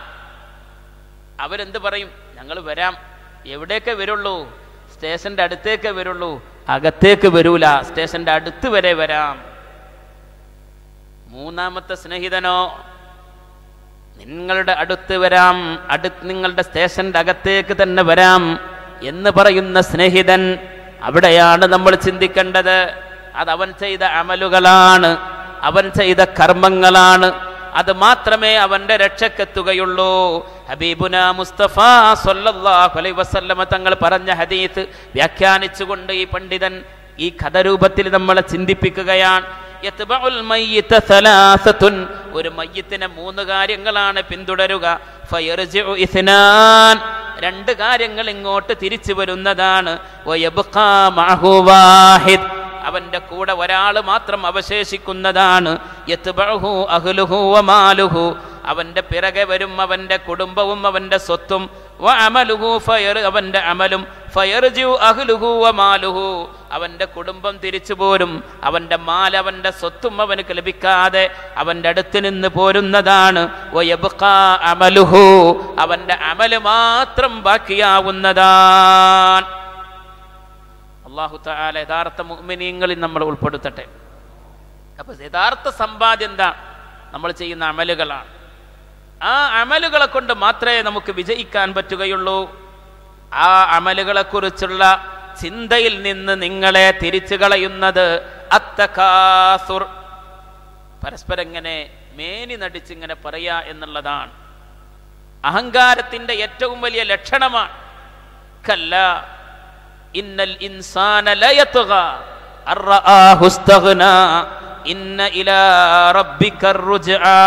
അവരെന്ത് പറയും ഞങ്ങൾ വരാം എവിടേക്കേ വരുള്ളൂ സ്റ്റേഷന്റെ അടുത്തേക്കേ വരുള്ളൂ അകത്തേക്ക് വരൂല സ്റ്റേഷന്റെ അടുത്ത് വരെ വരാം മൂന്നാമത്തെ സ്നേഹിതനോ നിങ്ങളുടെ അടുത്ത് വരാം അടു നിങ്ങളുടെ സ്റ്റേഷന്റെ അകത്തേക്ക് തന്നെ വരാം എന്ന് പറയുന്ന സ്നേഹിതൻ അവിടെയാണ് നമ്മൾ ചിന്തിക്കേണ്ടത് അത് അവൻ ചെയ്ത അമലുകളാണ് അവൻ ചെയ്ത കർമ്മങ്ങളാണ് അത് മാത്രമേ അവന്റെ രക്ഷക്കെത്തുകയുള്ളൂ ഹബീബുന മുസ്തഫ സല്ലല്ലാഹു അലൈഹി വസല്ലമ തങ്ങൾ പറഞ്ഞ ഹദീത്ത് വ്യാഖ്യാനിച്ചുകൊണ്ട് ഈ പണ്ഡിതൻ ഈ കഥരൂപത്തിൽ നമ്മളെ ചിന്തിപ്പിക്കുകയാണ് യത്ബഉൽ മയ്യിത സലാസത്തുൻ ഒരു മയ്യത്തിനെ മൂന്ന് കാര്യങ്ങളാണ് പിന്തുടരുക ഫയർജിഉ ഇസ്നാൻ രണ്ട് കാര്യങ്ങൾ ഇങ്ങോട്ട് തിരിച്ചു വരുന്നതാണ് വയബ്ഖാ മഅഹു വാഹിദ് അവന്റെ കൂടെ ഒരാൾ മാത്രം അവശേഷിക്കുന്നതാണ് യത്ബഉഹു അഹ്ലുഹു വമാലുഹു അവന്റെ പിറകെ വരും അവന്റെ കുടുംബവും അവന്റെ സ്വത്തും വ അമലുഹു ഫയർ അവന്റെ അമലും ഫയർജു അഹ്ലുഹു വമാലുഹു അവന്റെ കുടുംബം തിരിച്ചു പോരും അവന്റെ മാൽ അവന്റെ സ്വത്തും അവനക്ക് ലഭിക്കാതെ അവന്റെ അടുത്ത് നിന്ന് പോരുന്നതാണ് വയബ്ഖാ അമലുഹു അവന്റെ അമല് മാത്രം ബാക്കിയാവുന്നതാണ് അള്ളാഹു താല യഥാർത്ഥ മുഅ്മിനീങ്ങളിൽ നമ്മൾ ഉൾപ്പെടുത്തട്ടെ അപ്പൊ യഥാർത്ഥ സമ്പാദ്യം എന്താ നമ്മൾ ചെയ്യുന്ന അമലുകളാണ് ആ അമലുകളെ കൊണ്ട് മാത്രമേ നമുക്ക് വിജയിക്കാൻ പറ്റുകയുള്ളൂ ആ അമലുകളെ കുറിച്ചുള്ള ചിന്തയിൽ നിന്ന് നിങ്ങളെ തിരിച്ചു കളയുന്നത് അത്തകാസുർ പരസ്പരം ഇങ്ങനെ മേനി നടിച്ചിങ്ങനെ പറയാ എന്നുള്ളതാണ് അഹങ്കാരത്തിന്റെ ഏറ്റവും വലിയ ലക്ഷണമാണ് കല്ല ഇന്നൽ ഇൻസാന ലയത്ഗ അർആഹു ഇസ്തഗ്ന ഇന്ന ഇലാ റബ്ബിക റുജ്ആ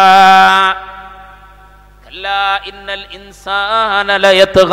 കല്ലാ ഇന്നൽ ഇൻസാന ലയത്ഗ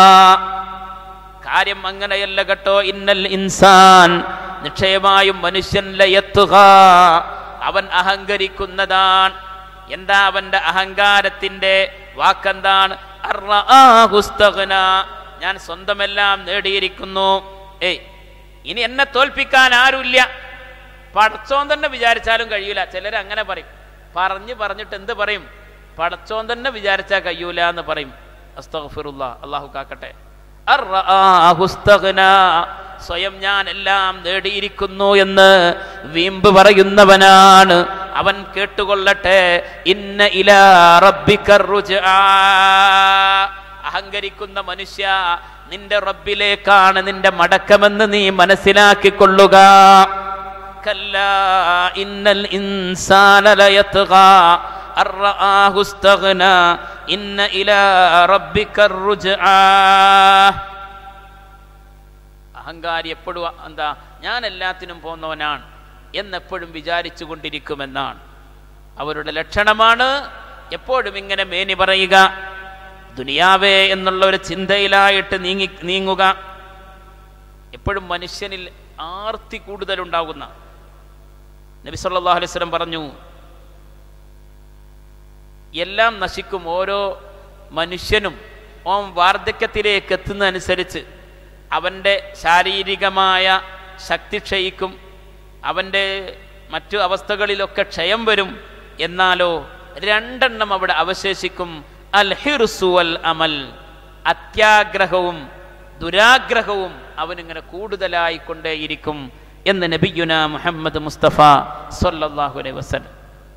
കാര്യം അങ്ങനെയല്ല കേട്ടോ ഇന്നൽ ഇൻസാൻ നിശ്ചയമായും മനുഷ്യൻ ലയത്തുക അവൻ അഹങ്കരിക്കുന്നതാണ് എന്താ അവന്റെ അഹങ്കാരത്തിന്റെ വാക്കെന്താണ് അർആഹു ഇസ്തഗ്ന. ഞാൻ സ്വന്തമെല്ലാം നേടിയിരിക്കുന്നു ഏയ് ഇനി എന്നെ തോൽപ്പിക്കാൻ ആരുമില്ല പടച്ചോൻ തന്നെ വിചാരിച്ചാലും കഴിയൂല ചിലർ അങ്ങനെ പറയും പറഞ്ഞു പറഞ്ഞിട്ട് എന്ത് പറയും പടച്ചോൻ തന്നെ വിചാരിച്ചാൽ കഴിയൂല എന്ന് പറയും അസ്തഗ്ഫിറുല്ലാ അള്ളാഹു കാക്കട്ടെ അർആഹു ഇസ്തഗ്ന. സ്വയം ഞാൻ എല്ലാം നേടിയിരിക്കുന്നു എന്ന് വീമ്പ് പറയുന്നവനാണ് അവൻ കേട്ടുകൊള്ളട്ടെ ഇന്ന ഇലാ റബ്ബിക റുജ്ആ. അഹങ്കരിക്കുന്ന മനുഷ്യ നിന്റെ റബ്ബിലേക്കാണ് നിന്റെ മടക്കമെന്ന് നീ മനസ്സിലാക്കിക്കൊള്ളുക كلا إن الإنسان ليطغى أن رآه استغنى إن إلى ربك الرجعى അഹങ്കാരി എപ്പോഴും എന്താ ഞാൻ എല്ലാത്തിനും പോന്നവനാണ് എന്നെപ്പോഴും വിചാരിച്ചു കൊണ്ടിരിക്കുമെന്നാണ് അവരുടെ ലക്ഷണമാണ് എപ്പോഴും ഇങ്ങനെ മേനി പറയുക ദുനിയാവേ എന്നുള്ള ഒരു ചിന്തയിലായിട്ട് നീങ്ങി നീങ്ങുക എപ്പോഴും മനുഷ്യനിൽ ആർത്തി കൂടുതലുണ്ടാകുന്ന നബി സല്ലല്ലാഹു അലൈഹി വസല്ലം പറഞ്ഞു എല്ലാം നശിക്കും ഓരോ മനുഷ്യനും ഓൻ വാർദ്ധക്യത്തിലേക്ക് എത്തുന്നതനുസരിച്ച് അവൻ്റെ ശാരീരികമായ ശക്തി ക്ഷയിക്കും അവൻ്റെ മറ്റു അവസ്ഥകളിലൊക്കെ ക്ഷയം വരും എന്നാലോ രണ്ടെണ്ണം അവിടെ അവശേഷിക്കും അൽ ഹിർസു അൽ അമൽ അത്യാഗ്രഹവും ദുരാഗ്രഹവും അവനിങ്ങനെ കൂടുതലായി കൊണ്ടേയിരിക്കും എന്ന് നബിയുന മുഹമ്മദ് മുസ്തഫ സല്ലല്ലാഹു അലൈഹി വസല്ലം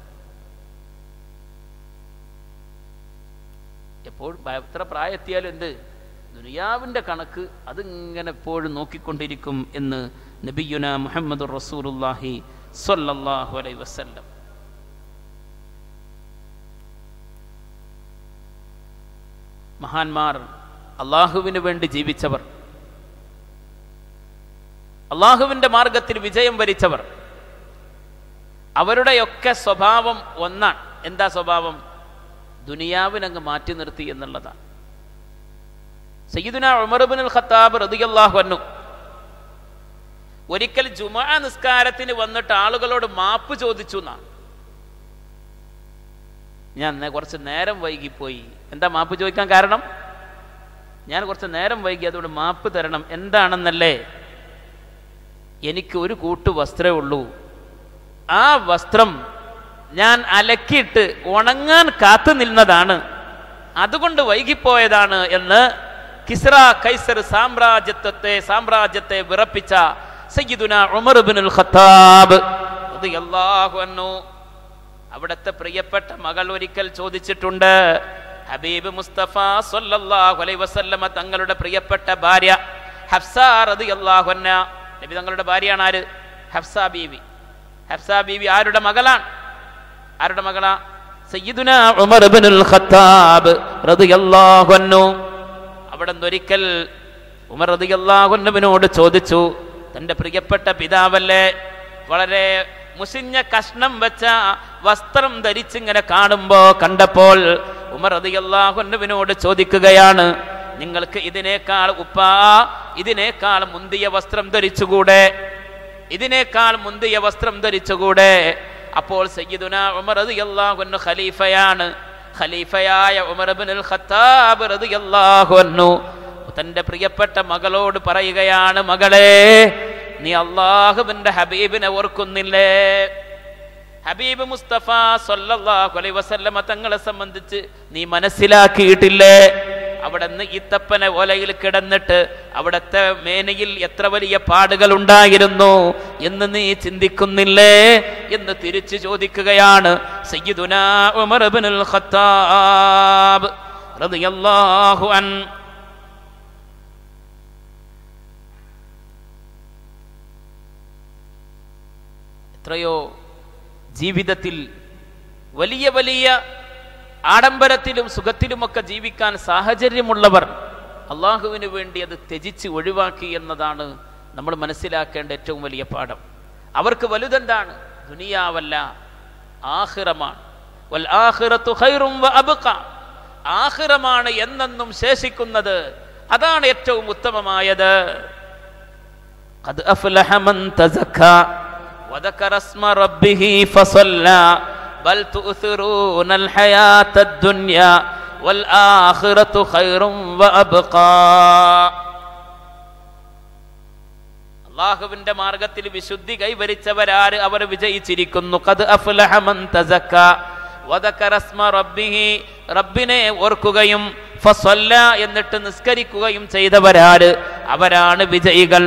എപ്പോഴും ഭ- എത്ര പ്രായത്തിയാലും എന്ത് ദുനിയാവിൻ്റെ കണക്ക് അതിങ്ങനെ എപ്പോഴും നോക്കിക്കൊണ്ടിരിക്കും എന്ന് നബിയുന മുഹമ്മദ് റസൂലുല്ലാഹി സല്ലല്ലാഹു അലൈഹി വസല്ലം മഹാന്മാർ അള്ളാഹുവിന് വേണ്ടി ജീവിച്ചവർ അള്ളാഹുവിൻ്റെ മാർഗത്തിൽ വിജയം വരിച്ചവർ അവരുടെയൊക്കെ സ്വഭാവം ഒന്നാണ് എന്താ സ്വഭാവം ദുനിയാവിനങ്ങ് മാറ്റി നിർത്തി എന്നുള്ളതാണ് സയ്യിദുന ഉമർബിൻ ഖത്താബ് റളിയല്ലാഹു അൻഹു ഒരിക്കൽ ജുമാ നിസ്കാരത്തിന് വന്നിട്ട് ആളുകളോട് മാപ്പ് ചോദിച്ചു എന്നാണ് ഞാൻ നേ- കുറച്ച് നേരം വൈകിപ്പോയി എന്താ മാപ്പ് ചോദിക്കാൻ കാരണം ഞാൻ കുറച്ച് നേരം വൈകി അതുകൊണ്ട് മാപ്പ് തരണം എന്താണെന്നല്ലേ എനിക്ക് ഒരു കൂട്ട് വസ്ത്രമേ ഉള്ളൂ ആ വസ്ത്രം ഞാൻ അലക്കിയിട്ട് ഉണങ്ങാൻ കാത്തു നിന്നതാണ് അതുകൊണ്ട് വൈകിപ്പോയതാണ് എന്ന് കിസ്ര കൈസർ സാമ്രാജ്യത്വത്തെ സാമ്രാജ്യത്തെ വിറപ്പിച്ച സയ്യിദുന ഉമർ ഇബ്നുൽ ഖത്താബ് റളിയല്ലാഹു അൻഹു അവിടുത്തെ പ്രിയപ്പെട്ട മകൾ ഒരിക്കൽ ചോദിച്ചിട്ടുണ്ട് ഹബീബ് മുസ്തഫ സല്ലല്ലാഹു അലൈഹി വസല്ലമ തങ്ങളുടെ പ്രിയപ്പെട്ട ഭാര്യ ഹഫ്സ റളിയല്ലാഹു അൻഹ നബി തങ്ങളുടെ ഭാര്യയാണ് ആര് ഹഫ്സ ബീവി ഹഫ്സ ബീവി ആരുടെ മകളാണ് ആരുടെ മകളാ സയ്യിദുന ഉമർ ഇബ്നുൽ ഖത്താബ് റളിയല്ലാഹു അൻഹു അവിടെ ഒരിക്കൽ ഉമർ റളിയല്ലാഹു അൻഹുവിനോട് ചോദിച്ചു തന്റെ പ്രിയപ്പെട്ട പിതാവല്ലേ വളരെ മുസിഞ്ഞ കഷ്ണം വെച്ച വസ്ത്രം ധരിച്ചിങ്ങനെ കാണുമ്പോ കണ്ടപ്പോൾ ഉമർ റളിയല്ലാഹു അൻഹുവിനോട് ചോദിക്കുകയാണ് നിങ്ങൾക്ക് ഇതിനേക്കാൾ ഉപ്പാ ഇതിനേക്കാൾ മുന്തിയ വസ്ത്രം ധരിച്ചുകൂടെ ഇതിനേക്കാൾ മുന്തിയ വസ്ത്രം ധരിച്ചുകൂടെ അപ്പോൾ സയ്യിദുന ഉമർ റളിയല്ലാഹു അൻഹു ഖലീഫയാണ് ഖലീഫയായ ഉമർ ഇബ്നുൽ ഖത്താബ് റളിയല്ലാഹു അൻഹു തന്റെ പ്രിയപ്പെട്ട മകളോട് പറയുകയാണ് മകളെ നീ അള്ളാഹുവിന്റെ ഹബീബിനെ ഓർക്കുന്നില്ലേ ഹബീബ് മുസ്തഫ സല്ലല്ലാഹു അലൈഹി വസല്ലമ തങ്ങളെ സംബന്ധിച്ച് നീ മനസ്സിലാക്കിയിട്ടില്ലേ അവിടെ നിന്ന് ഈത്തപ്പന ഓലയിൽ കിടന്നിട്ട് അവിടത്തെ മേനയിൽ എത്ര വലിയ പാടുകൾ ഉണ്ടായിരുന്നു എന്ന് നീ ചിന്തിക്കുന്നില്ലേ എന്ന് തിരിച്ചു ചോദിക്കുകയാണ് സയ്യിദുനാ ഉമർ ഇബ്നുൽ ഖത്താബ് റളിയല്ലാഹു അൻ എത്രയോ ജീവിതത്തിൽ വലിയ വലിയ ആഡംബരത്തിലും സുഖത്തിലുമൊക്കെ ജീവിക്കാൻ സാഹചര്യമുള്ളവർ അള്ളാഹുവിന് വേണ്ടി അത് ത്യജിച്ച് ഒഴിവാക്കി എന്നതാണ് നമ്മൾ മനസ്സിലാക്കേണ്ട ഏറ്റവും വലിയ പാഠം അവർക്ക് വലുതെന്താണ് ദുനിയാവല്ല ആഹിറമാണ് വൽ ആഖിറത്തു ഖൈറും വ അബ്ഖ. ആഹിറമാണ് എന്നെന്നും ശേഷിക്കുന്നത് അതാണ് ഏറ്റവും ഉത്തമമായത് قد أفلح من تزكى وذكر اسم ربه فصلى بل تؤثرون الحياة الدنيا والآخرة خير وأبقى അള്ളാഹുവിന്റെ മാർഗത്തിൽ വിശുദ്ധി കൈവരിച്ചവരാര് അവർ വിജയിച്ചിരിക്കുന്നു കത് അഫ്ലഹ മൻ തസക്ക വദക്കറ സ്മ റബ്ബിഹി റബ്ബിനെ ഓർക്കുകയും ഫസല്ല എന്നിട്ട് നിസ്കരിക്കുകയും ചെയ്തവരാര് അവരാണ് വിജയികൾ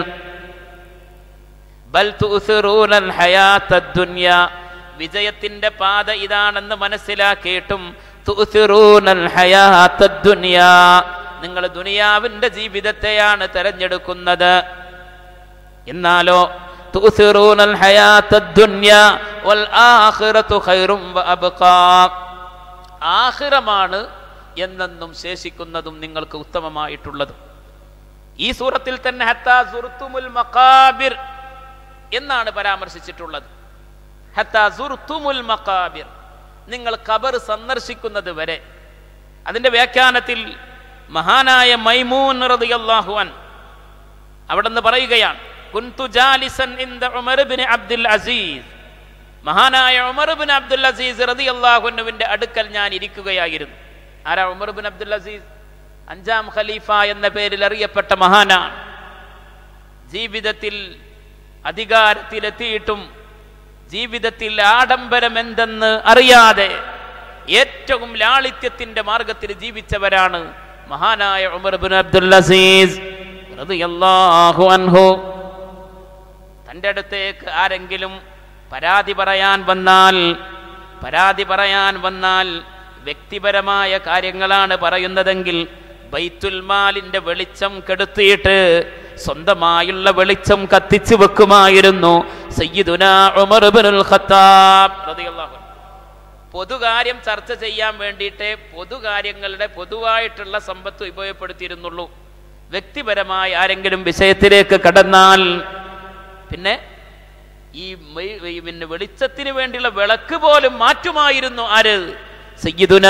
ബൽ തുസിറൂനൽ ഹയാത്തദ് ദുനിയ വിജയത്തിന്റെ പാത ഇതാണെന്ന് മനസ്സിലാക്കിയിട്ടും തുസിറൂനൽ ഹയാത്തദ് ദുനിയ നിങ്ങൾ ദുനിയാവിന്റെ ജീവിതത്തെയാണ് തെരഞ്ഞെടുക്കുന്നത് എന്നാലോ തുസിറൂനൽ ഹയാത്തദ് ദുനിയ വൽ ആഖിറതു ഖൈറും വ അബ്ഖാ ആഖിറമാണ് എന്നെന്നും ശേഷിക്കുന്നതും നിങ്ങൾക്ക് ഉത്തമമായിട്ടുള്ളതും ഈ സൂറത്തിൽ തന്നെ ഹത്താ സുർത്തുമുൽ മഖാബിർ എന്നാണ് പരാമർശിച്ചിട്ടുള്ളത് ഹത്താ സുർത്തുമുൽ മഖാബിർ നിങ്ങൾ ഖബർ സന്ദർശിക്കുന്നത് വരെ അതിന്റെ വ്യാഖ്യാനത്തിൽ മഹാനായ മൈമൂൻ റളിയല്ലാഹു അൻ അവിടെ നിന്ന് പറയുകയാണ് കുൻതു ജാലിസൻ ഇൻദ ഉമർ ഇബ്നു അബ്ദുൽ അസീസ് മഹാനായ ഉമർ ഇബ്നു അബ്ദുൽ അസീസ് റളിയല്ലാഹു അൻഹുവിന്റെ അടുക്കൽ ഞാൻ ഇരിക്കുകയായിരുന്നു ആരാ ഉമർ ഇബ്നു അബ്ദുൽ അസീസ് അഞ്ചാം ഖലീഫ എന്ന പേരിൽ അറിയപ്പെട്ട മഹാനാണ് ജീവിതത്തിൽ അധികാരത്തിലെത്തിയിട്ടും ജീവിതത്തിൽ ആഡംബരം എന്തെന്ന് അറിയാതെ ഏറ്റവും ലാളിത്യത്തിന്റെ മാർഗത്തിൽ ജീവിച്ചവരാണ് മഹാനായ ഉമർ ബിൻ അബ്ദുൽ അസീസ് റളിയല്ലാഹു അൻഹു തൻ്റെ അടുത്തേക്ക് ആരെങ്കിലും പരാതി പറയാൻ വന്നാൽ പരാതി പറയാൻ വന്നാൽ വ്യക്തിപരമായ കാര്യങ്ങളാണ് പറയുന്നതെങ്കിൽ ബൈത്തുൽ മാലിന്റെ വെളിച്ചം കെടുത്തിയിട്ട് സ്വന്തമായുള്ള വെളിച്ചം കത്തിച്ചു വെക്കുമായിരുന്നു സയ്യിദുന ഉമർ ഇബ്നുൽ ഖത്താബ് റളിയല്ലാഹു അൻഹു. പൊതുകാര്യം ചർച്ച ചെയ്യാൻ വേണ്ടിയിട്ടേ പൊതുകാര്യങ്ങളുടെ പൊതുവായിട്ടുള്ള സമ്പത്ത് ഉപയോഗപ്പെടുത്തിയിരുന്നുള്ളൂ വ്യക്തിപരമായ ആരെങ്കിലും വിഷയത്തിലേക്ക് കടന്നാൽ പിന്നെ ഈ മെ- ഈ പിന്നെ വെളിച്ചത്തിന് വേണ്ടിയുള്ള വിളക്ക് പോലും മാറ്റുമായിരുന്നു ആര് സയ്യിദുന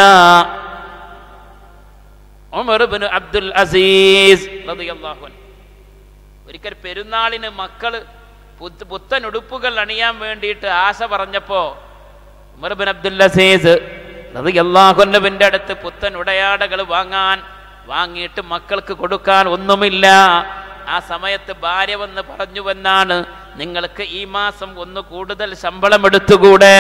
ഉമർ ഇബ്നു അബ്ദുൽ അസീസ് റളിയല്ലാഹു അൻഹു ഒരിക്കൽ പെരുന്നാളിന് മക്കള് പുത്ത- പുത്തൻ ഉടുപ്പുകൾ അണിയാൻ വേണ്ടിയിട്ട് ആശ പറഞ്ഞപ്പോ ഉമർ ബിൻ അബ്ദുൽ അസീസ് റളിയല്ലാഹുവിന്റെ അടുത്ത് പുത്തൻ ഉടയാടകൾ വാങ്ങാൻ വാങ്ങിയിട്ട് മക്കൾക്ക് കൊടുക്കാൻ ഒന്നുമില്ല ആ സമയത്ത് ഭാര്യ വന്ന് പറഞ്ഞുവെന്നാണ് നിങ്ങൾക്ക് ഈ മാസം ഒന്ന് കൂടുതൽ ശമ്പളം എടുത്തുകൂടെ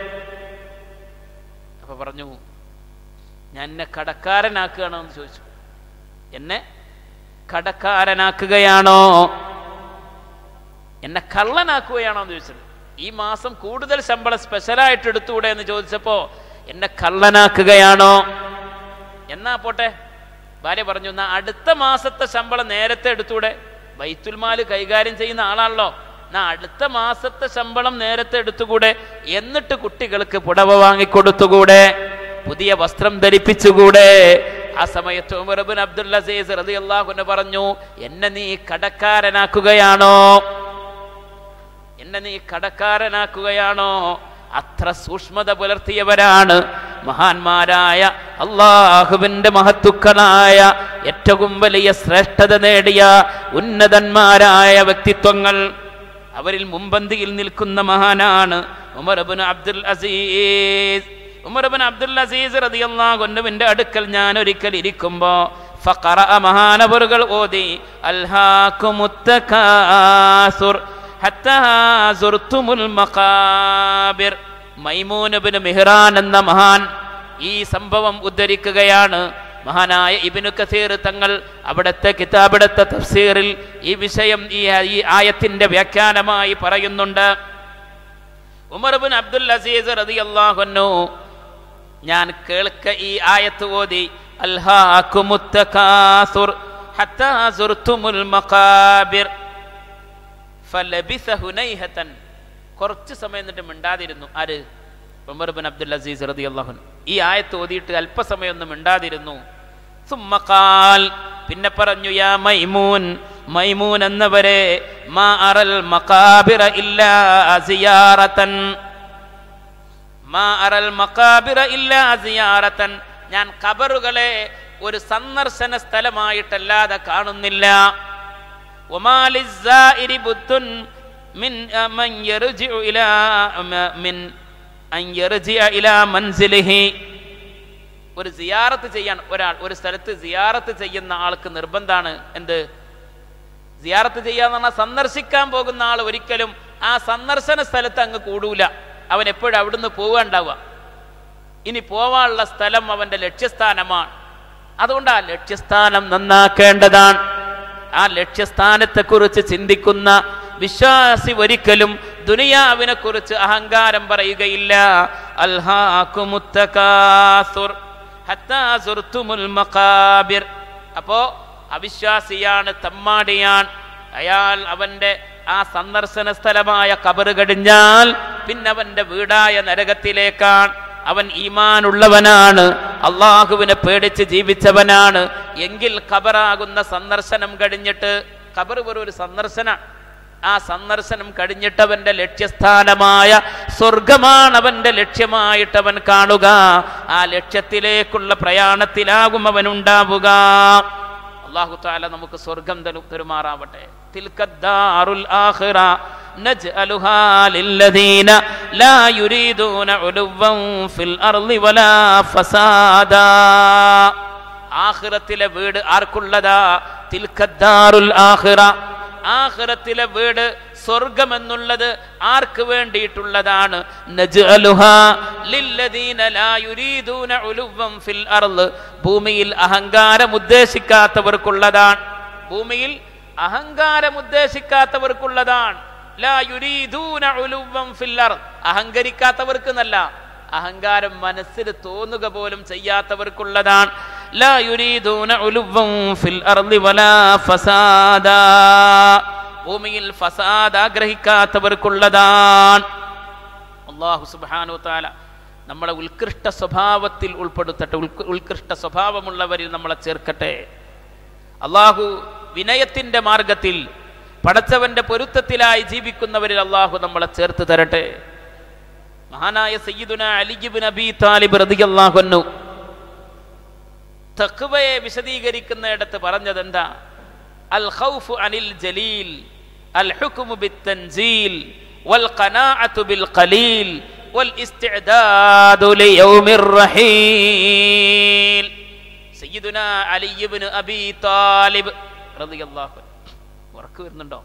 അപ്പൊ പറഞ്ഞു ഞാൻ എന്നെ കടക്കാരനാക്കുകയാണോ എന്ന് ചോദിച്ചു എന്നെ കടക്കാരനാക്കുകയാണോ എന്നെ കള്ളനാക്കുകയാണോ എന്ന് ചോദിച്ചത് ഈ മാസം കൂടുതൽ ശമ്പളം സ്പെഷ്യലായിട്ട് എടുത്തുകൂടെ എന്ന് ചോദിച്ചപ്പോ എന്നെ കള്ളനാക്കുകയാണോ എന്നാ പോട്ടെ ഭാര്യ പറഞ്ഞു എന്നാ അടുത്ത മാസത്തെ ശമ്പളം നേരത്തെ എടുത്തൂടെ ബൈത്തുൽമാല് കൈകാര്യം ചെയ്യുന്ന ആളാണല്ലോ എന്നാ അടുത്ത മാസത്തെ ശമ്പളം നേരത്തെ എടുത്തുകൂടെ എന്നിട്ട് കുട്ടികൾക്ക് പുടവ വാങ്ങിക്കൊടുത്തുകൂടെ പുതിയ വസ്ത്രം ധരിപ്പിച്ചുകൂടെ ആ സമയത്ത് ഉമർബിൻ അബ്ദുൽ അസീസ് റളിയല്ലാഹു പറഞ്ഞു എന്നെ നീ കടക്കാരനാക്കുകയാണോ എന്നെ നീ കടക്കാരനാക്കുകയാണോ അത്ര സൂക്ഷ്മത പുലർത്തിയവരാണ് മഹാന്മാരായ അള്ളാഹുവിന്റെ മഹത്തുക്കളായ ഏറ്റവും വലിയ ശ്രേഷ്ഠത നേടിയ ഉന്നതന്മാരായ വ്യക്തിത്വങ്ങൾ അവരിൽ മുമ്പന്തിയിൽ നിൽക്കുന്ന മഹാനാണ് ഉമർബിൻ അബ്ദുൽ അസീസ് ഉമർബിൻ അബ്ദുൽ അസീസ് റതിയല്ലാഹുവിന്റെ അടുക്കൽ ഞാൻ ഒരിക്കൽ ഇരിക്കുമ്പോ ഫഖറ മഹാനവറുകൾ ഓതി അൽഹാക്കുമുത്തകാസുർ ഹത്താ സുർത്തുമുൽ മഖാബിർ മൈമൂനബിന് മിഹ്റാൻ എന്ന മഹാൻ ഈ സംഭവം ഉദ്ധരിക്കുകയാണ് മഹാനായ ഇബിനു കസീർ തങ്ങൾ അവിടുത്തെ കിതാബിടത്തെ തഫ്സീറിൽ ഈ വിഷയം ഈ ഈ ആയത്തിന്റെ വ്യാഖ്യാനമായി പറയുന്നുണ്ട് ഉമർബിൻ അബ്ദുൽ അസീസ് റളിയല്ലാഹു ഞാൻ കേൾക്ക ഈ ആയത്ത് ഓതി അൽഹാക്കുമുത്തകാസുർ ഹത്താ സുർത്തുമുൽ മഖാബിർ ഫലബിസ ഹുനൈഹത്തൻ കുറച്ച് സമയം എന്നിട്ട് മിണ്ടാതിരുന്നു ആര് ഉമർ ബിൻ അബ്ദുൽ അസീസ് റളിയല്ലാഹു ഈ ആയത്ത് ഓതിയിട്ട് അല്പസമയം ഒന്ന് മിണ്ടാതിരുന്നു സുമ്മക്കാൽ പിന്നെ പറഞ്ഞു യാ മൈമൂൻ മൈമൂൻ എന്നവരെ മാ അറൽ മഖാബിറ ഇല്ലാ സിയാറത്തൻ മാ അറൽ മഖാബിറ ഇല്ലാ സിയാറത്തൻ ഞാൻ ഖബറുകളെ ഒരു സന്ദർശന സ്ഥലമായിട്ടല്ലാതെ കാണുന്നില്ല وما للزائر بد من من يرجع إلى من أن يرجع إلى منزله ഒരു സിയാറത്ത് ചെയ്യാൻ ഒരാൾ ഒരു സ്ഥലത്ത് സിയാറത്ത് ചെയ്യുന്ന ആൾക്ക് നിർബന്ധാണ് എന്ത് സിയാറത്ത് ചെയ്യാന്ന് പറഞ്ഞാൽ സന്ദർശിക്കാൻ പോകുന്ന ആൾ ഒരിക്കലും ആ സന്ദർശന സ്ഥലത്ത് അങ്ങ് കൂടൂല അവൻ എപ്പോഴും അവിടുന്ന് പോവുക ഇനി പോവാനുള്ള സ്ഥലം അവന്റെ ലക്ഷ്യസ്ഥാനമാണ് അതുകൊണ്ട് ആ ലക്ഷ്യസ്ഥാനം നന്നാക്കേണ്ടതാണ് ആ ലക്ഷ്യസ്ഥാനത്തെക്കുറിച്ച് ചിന്തിക്കുന്ന വിശ്വാസി ഒരിക്കലും ദുനിയാവിനെ കുറിച്ച് അഹങ്കാരം പറയുകയില്ല അൽഹാക്കുമുത്തകാസുർ ഹത്താ സുർത്തുമുൽ മഖാബിർ അപ്പോ അവിശ്വാസിയാണ് തമ്മാടിയാൻ അയാൾ അവന്റെ ആ സന്ദർശന സ്ഥലമായ കബറ് കടിഞ്ഞാൽ പിന്നെ അവന്റെ വീടായ നരകത്തിലേക്കാണ് അവൻ ഈമാനുള്ളവനാണ് അള്ളാഹുവിനെ പേടിച്ച് ജീവിച്ചവനാണ് എങ്കിൽ ഖബറാകുന്ന സന്ദർശനം കഴിഞ്ഞിട്ട് ഖബർ വെറും ഒരു സന്ദർശന ആ സന്ദർശനം കഴിഞ്ഞിട്ട് അവന്റെ ലക്ഷ്യസ്ഥാനമായ സ്വർഗമാണ് അവന്റെ ലക്ഷ്യമായിട്ട് അവൻ കാണുക ആ ലക്ഷ്യത്തിലേക്കുള്ള പ്രയാണത്തിലാകും അവൻ ഉണ്ടാവുക അള്ളാഹു താല നമുക്ക് സ്വർഗം തരു- തരുമാറാവട്ടെ തിൽക്കദ്ദാറുൽ ആഖിറ നജ്അലുഹാ ലില്ലദീന ലാ യുരീദൂന ഉലുവ്വൻ ഫിൽ അർളി വലാ ഫസാദാ ആഖിറത്തിലെ വീട് ആർക്കുള്ളതാ തിൽക്കദ്ദാറുൽ ആഖിറ ആഖിറത്തിലെ വീട് സ്വർഗം എന്നുള്ളത് ആർക്ക് വേണ്ടിയിട്ടുള്ളതാണ് നജ്അലുഹാ ലില്ലദീന ലാ യുരീദൂന ഉലുവ്വൻ ഫിൽ അർള് ഭൂമിയിൽ അഹങ്കാരം ഉദ്ദേശിക്കാത്തവർക്കുള്ളതാണ് ഭൂമിയിൽ അഹങ്കാരം ഉദ്ദേശിക്കാത്തവർക്കുള്ളതാണ് ലാ യുരീദൂന ഉലുവ്വൻ ഫിൽ അർള് അഹങ്കരിക്കാത്തവർക്ക് എന്നല്ല അഹങ്കാരം മനസ്സിൽ തോന്നുക പോലും ചെയ്യാത്തവർക്കുള്ളതാണ് ലാ യുരീദൂന ഉലുവ്വൻ ഫിൽ അർളി വലാ ഫസാദാ ഭൂമിയിൽ ഫസാദ് ആഗ്രഹിക്കാത്തവർക്കുള്ളതാണ് അള്ളാഹു സുബ്ഹാനഹു താല നമ്മളെ ഉത്കൃഷ്ട സ്വഭാവത്തിൽ ഉൾപ്പെടുത്തട്ടെ ഉൽകൃ- ഉത്കൃഷ്ട സ്വഭാവമുള്ളവരിൽ നമ്മളെ ചേർക്കട്ടെ അള്ളാഹു വിനയത്തിന്റെ മാർഗത്തിൽ പടച്ചവന്റെ പൊരുത്തത്തിലായി ജീവിക്കുന്നവരിൽ അള്ളാഹു നമ്മളെ ചേർത്ത് തരട്ടെ മഹാനായ സയ്യിദുന അലിജിബിൻ അബി താലിബ് റളിയല്ലാഹു അൻഹു തഖ്വയെ വിശദീകരിക്കുന്നിടത്ത് പറഞ്ഞത് എന്താ അൽ ഖൗഫു അനിൽ ജലീൽ അൽ ഹുക്മു ബിത്തൻസീൽ വൽ ഖനാഅതു ബിൽ ഖലീൽ വൽ ഇസ്തിഅദാദു ലിയൗമിർ റഹീൽ സയ്യിദുന അലി ഇബ്നു അബി താലിബ് റളിയല്ലാഹു അൻഹു ഉറക്കു വരുന്നുണ്ടോ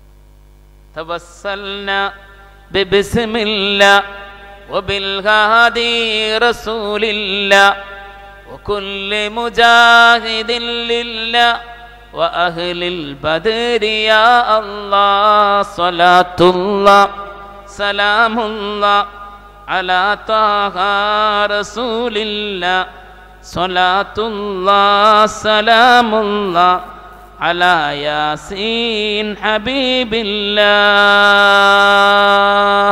توسلنا ببسم الله وبالهادي رسول الله وكل مجاهد لله وأهل البدر يا الله صلاة الله سلام الله على طه رسول الله صلاة الله سلام الله على ياسين حبيب الله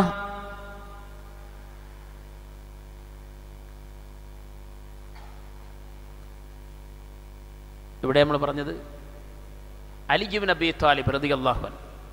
ഇവിടെ നമ്മൾ പറഞ്ഞത് അലിജുബിൻ അബി താലിബ് റതി അള്ളാഹുൻ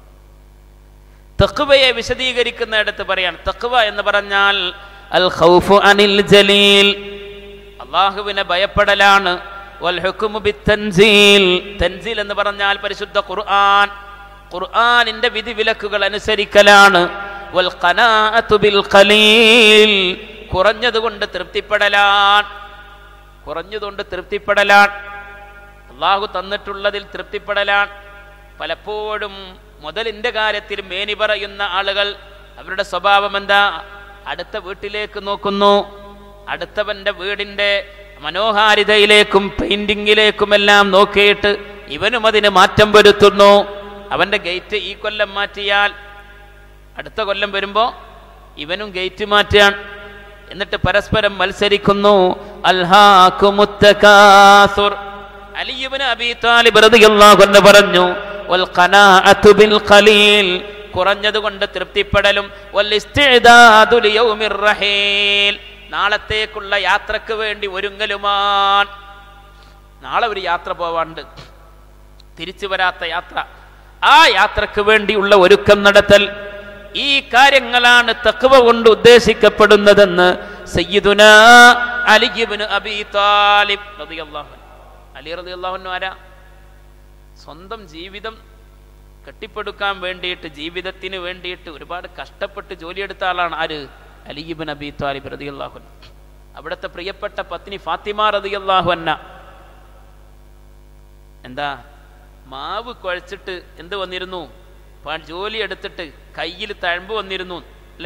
തഖ്വയെ വിശദീകരിക്കുന്നിടത്ത് പറയാൻ തഖ്വ എന്ന് പറഞ്ഞാൽ അൽ ഖൗഫു അനിൽ ജലീൽ അള്ളാഹുവിനെ ഭയപ്പെടലാണ് വൽ ഹുക്മു ബിത്തൻസീൽ തൻസീൽ എന്ന് പറഞ്ഞാൽ പരിശുദ്ധ ഖുർആൻ ഖുർആനിന്റെ വിധി വിലക്കുകൾ അനുസരിക്കലാണ് വൽ ഖനാഅതു ബിൽ ഖലീൽ കുറഞ്ഞതുകൊണ്ട് തൃപ്തിപ്പെടലാൻ കുറഞ്ഞതുകൊണ്ട് തൃപ്തിപ്പെടലാൻ അള്ളാഹു തന്നിട്ടുള്ളതിൽ തൃപ്തിപ്പെടലാൻ പലപ്പോഴും മുതലിന്റെ കാര്യത്തിൽ മേനി പറയുന്ന ആളുകൾ അവരുടെ സ്വഭാവം എന്താ അടുത്ത വീട്ടിലേക്ക് നോക്കുന്നു അടുത്തവന്റെ വീടിന്റെ മനോഹാരിതയിലേക്കും പെയിന്റിങ്ങിലേക്കുമെല്ലാം നോക്കിയിട്ട് ഇവനും അതിന് മാറ്റം വരുത്തുന്നു അവന്റെ ഗേറ്റ് ഈ കൊല്ലം മാറ്റിയാൽ അടുത്ത കൊല്ലം വരുമ്പോ ഇവനും ഗേറ്റ് മാറ്റാൻ എന്നിട്ട് പരസ്പരം മത്സരിക്കുന്നു അൽഹാഖുമുത്തകാസുർ അലിയുബിന് അബി താലിബ് റളിയല്ലാഹു അൻഹു പറഞ്ഞു വൽ ഖനാഅതു ബിൽ ഖലീൽ കുറഞ്ഞതുകൊണ്ട് തൃപ്തിപ്പെടലും വൽ ഇസ്തിഅദാദു ലിയൗമിർ റഹീൽ നാളത്തേക്കുള്ള യാത്രക്ക് വേണ്ടി ഒരുങ്ങലുമാൻ നാളെ ഒരു യാത്ര പോവാണ്ട് തിരിച്ചു വരാത്ത യാത്ര ആ യാത്രക്ക് വേണ്ടിയുള്ള ഒരുക്കം നടത്തൽ ഈ കാര്യങ്ങളാണ് തക്വ കൊണ്ട് ഉദ്ദേശിക്കപ്പെടുന്നതെന്ന് സയ്യിദുന അലിബിന് അബി താലിബ് റളിയല്ലാഹു അൻഹു. അലി റളിയല്ലാഹു ആരാ സ്വന്തം ജീവിതം കെട്ടിപ്പടുക്കാൻ വേണ്ടിയിട്ട് ജീവിതത്തിന് വേണ്ടിയിട്ട് ഒരുപാട് കഷ്ടപ്പെട്ട് ജോലിയെടുത്ത ആളാണ് ആര് അലിബിൻ അബി താലിബ് റളിയല്ലാഹു അൻഹു. അവിടുത്തെ പ്രിയപ്പെട്ട പത്നി ഫാത്തിമ റളിയല്ലാഹു അന്ന എന്താ മാവ് കുഴച്ചിട്ട് എന്ത് വന്നിരുന്നു പ- ജോലി എടുത്തിട്ട് കയ്യിൽ തഴമ്പ് വന്നിരുന്നു അല്ലേ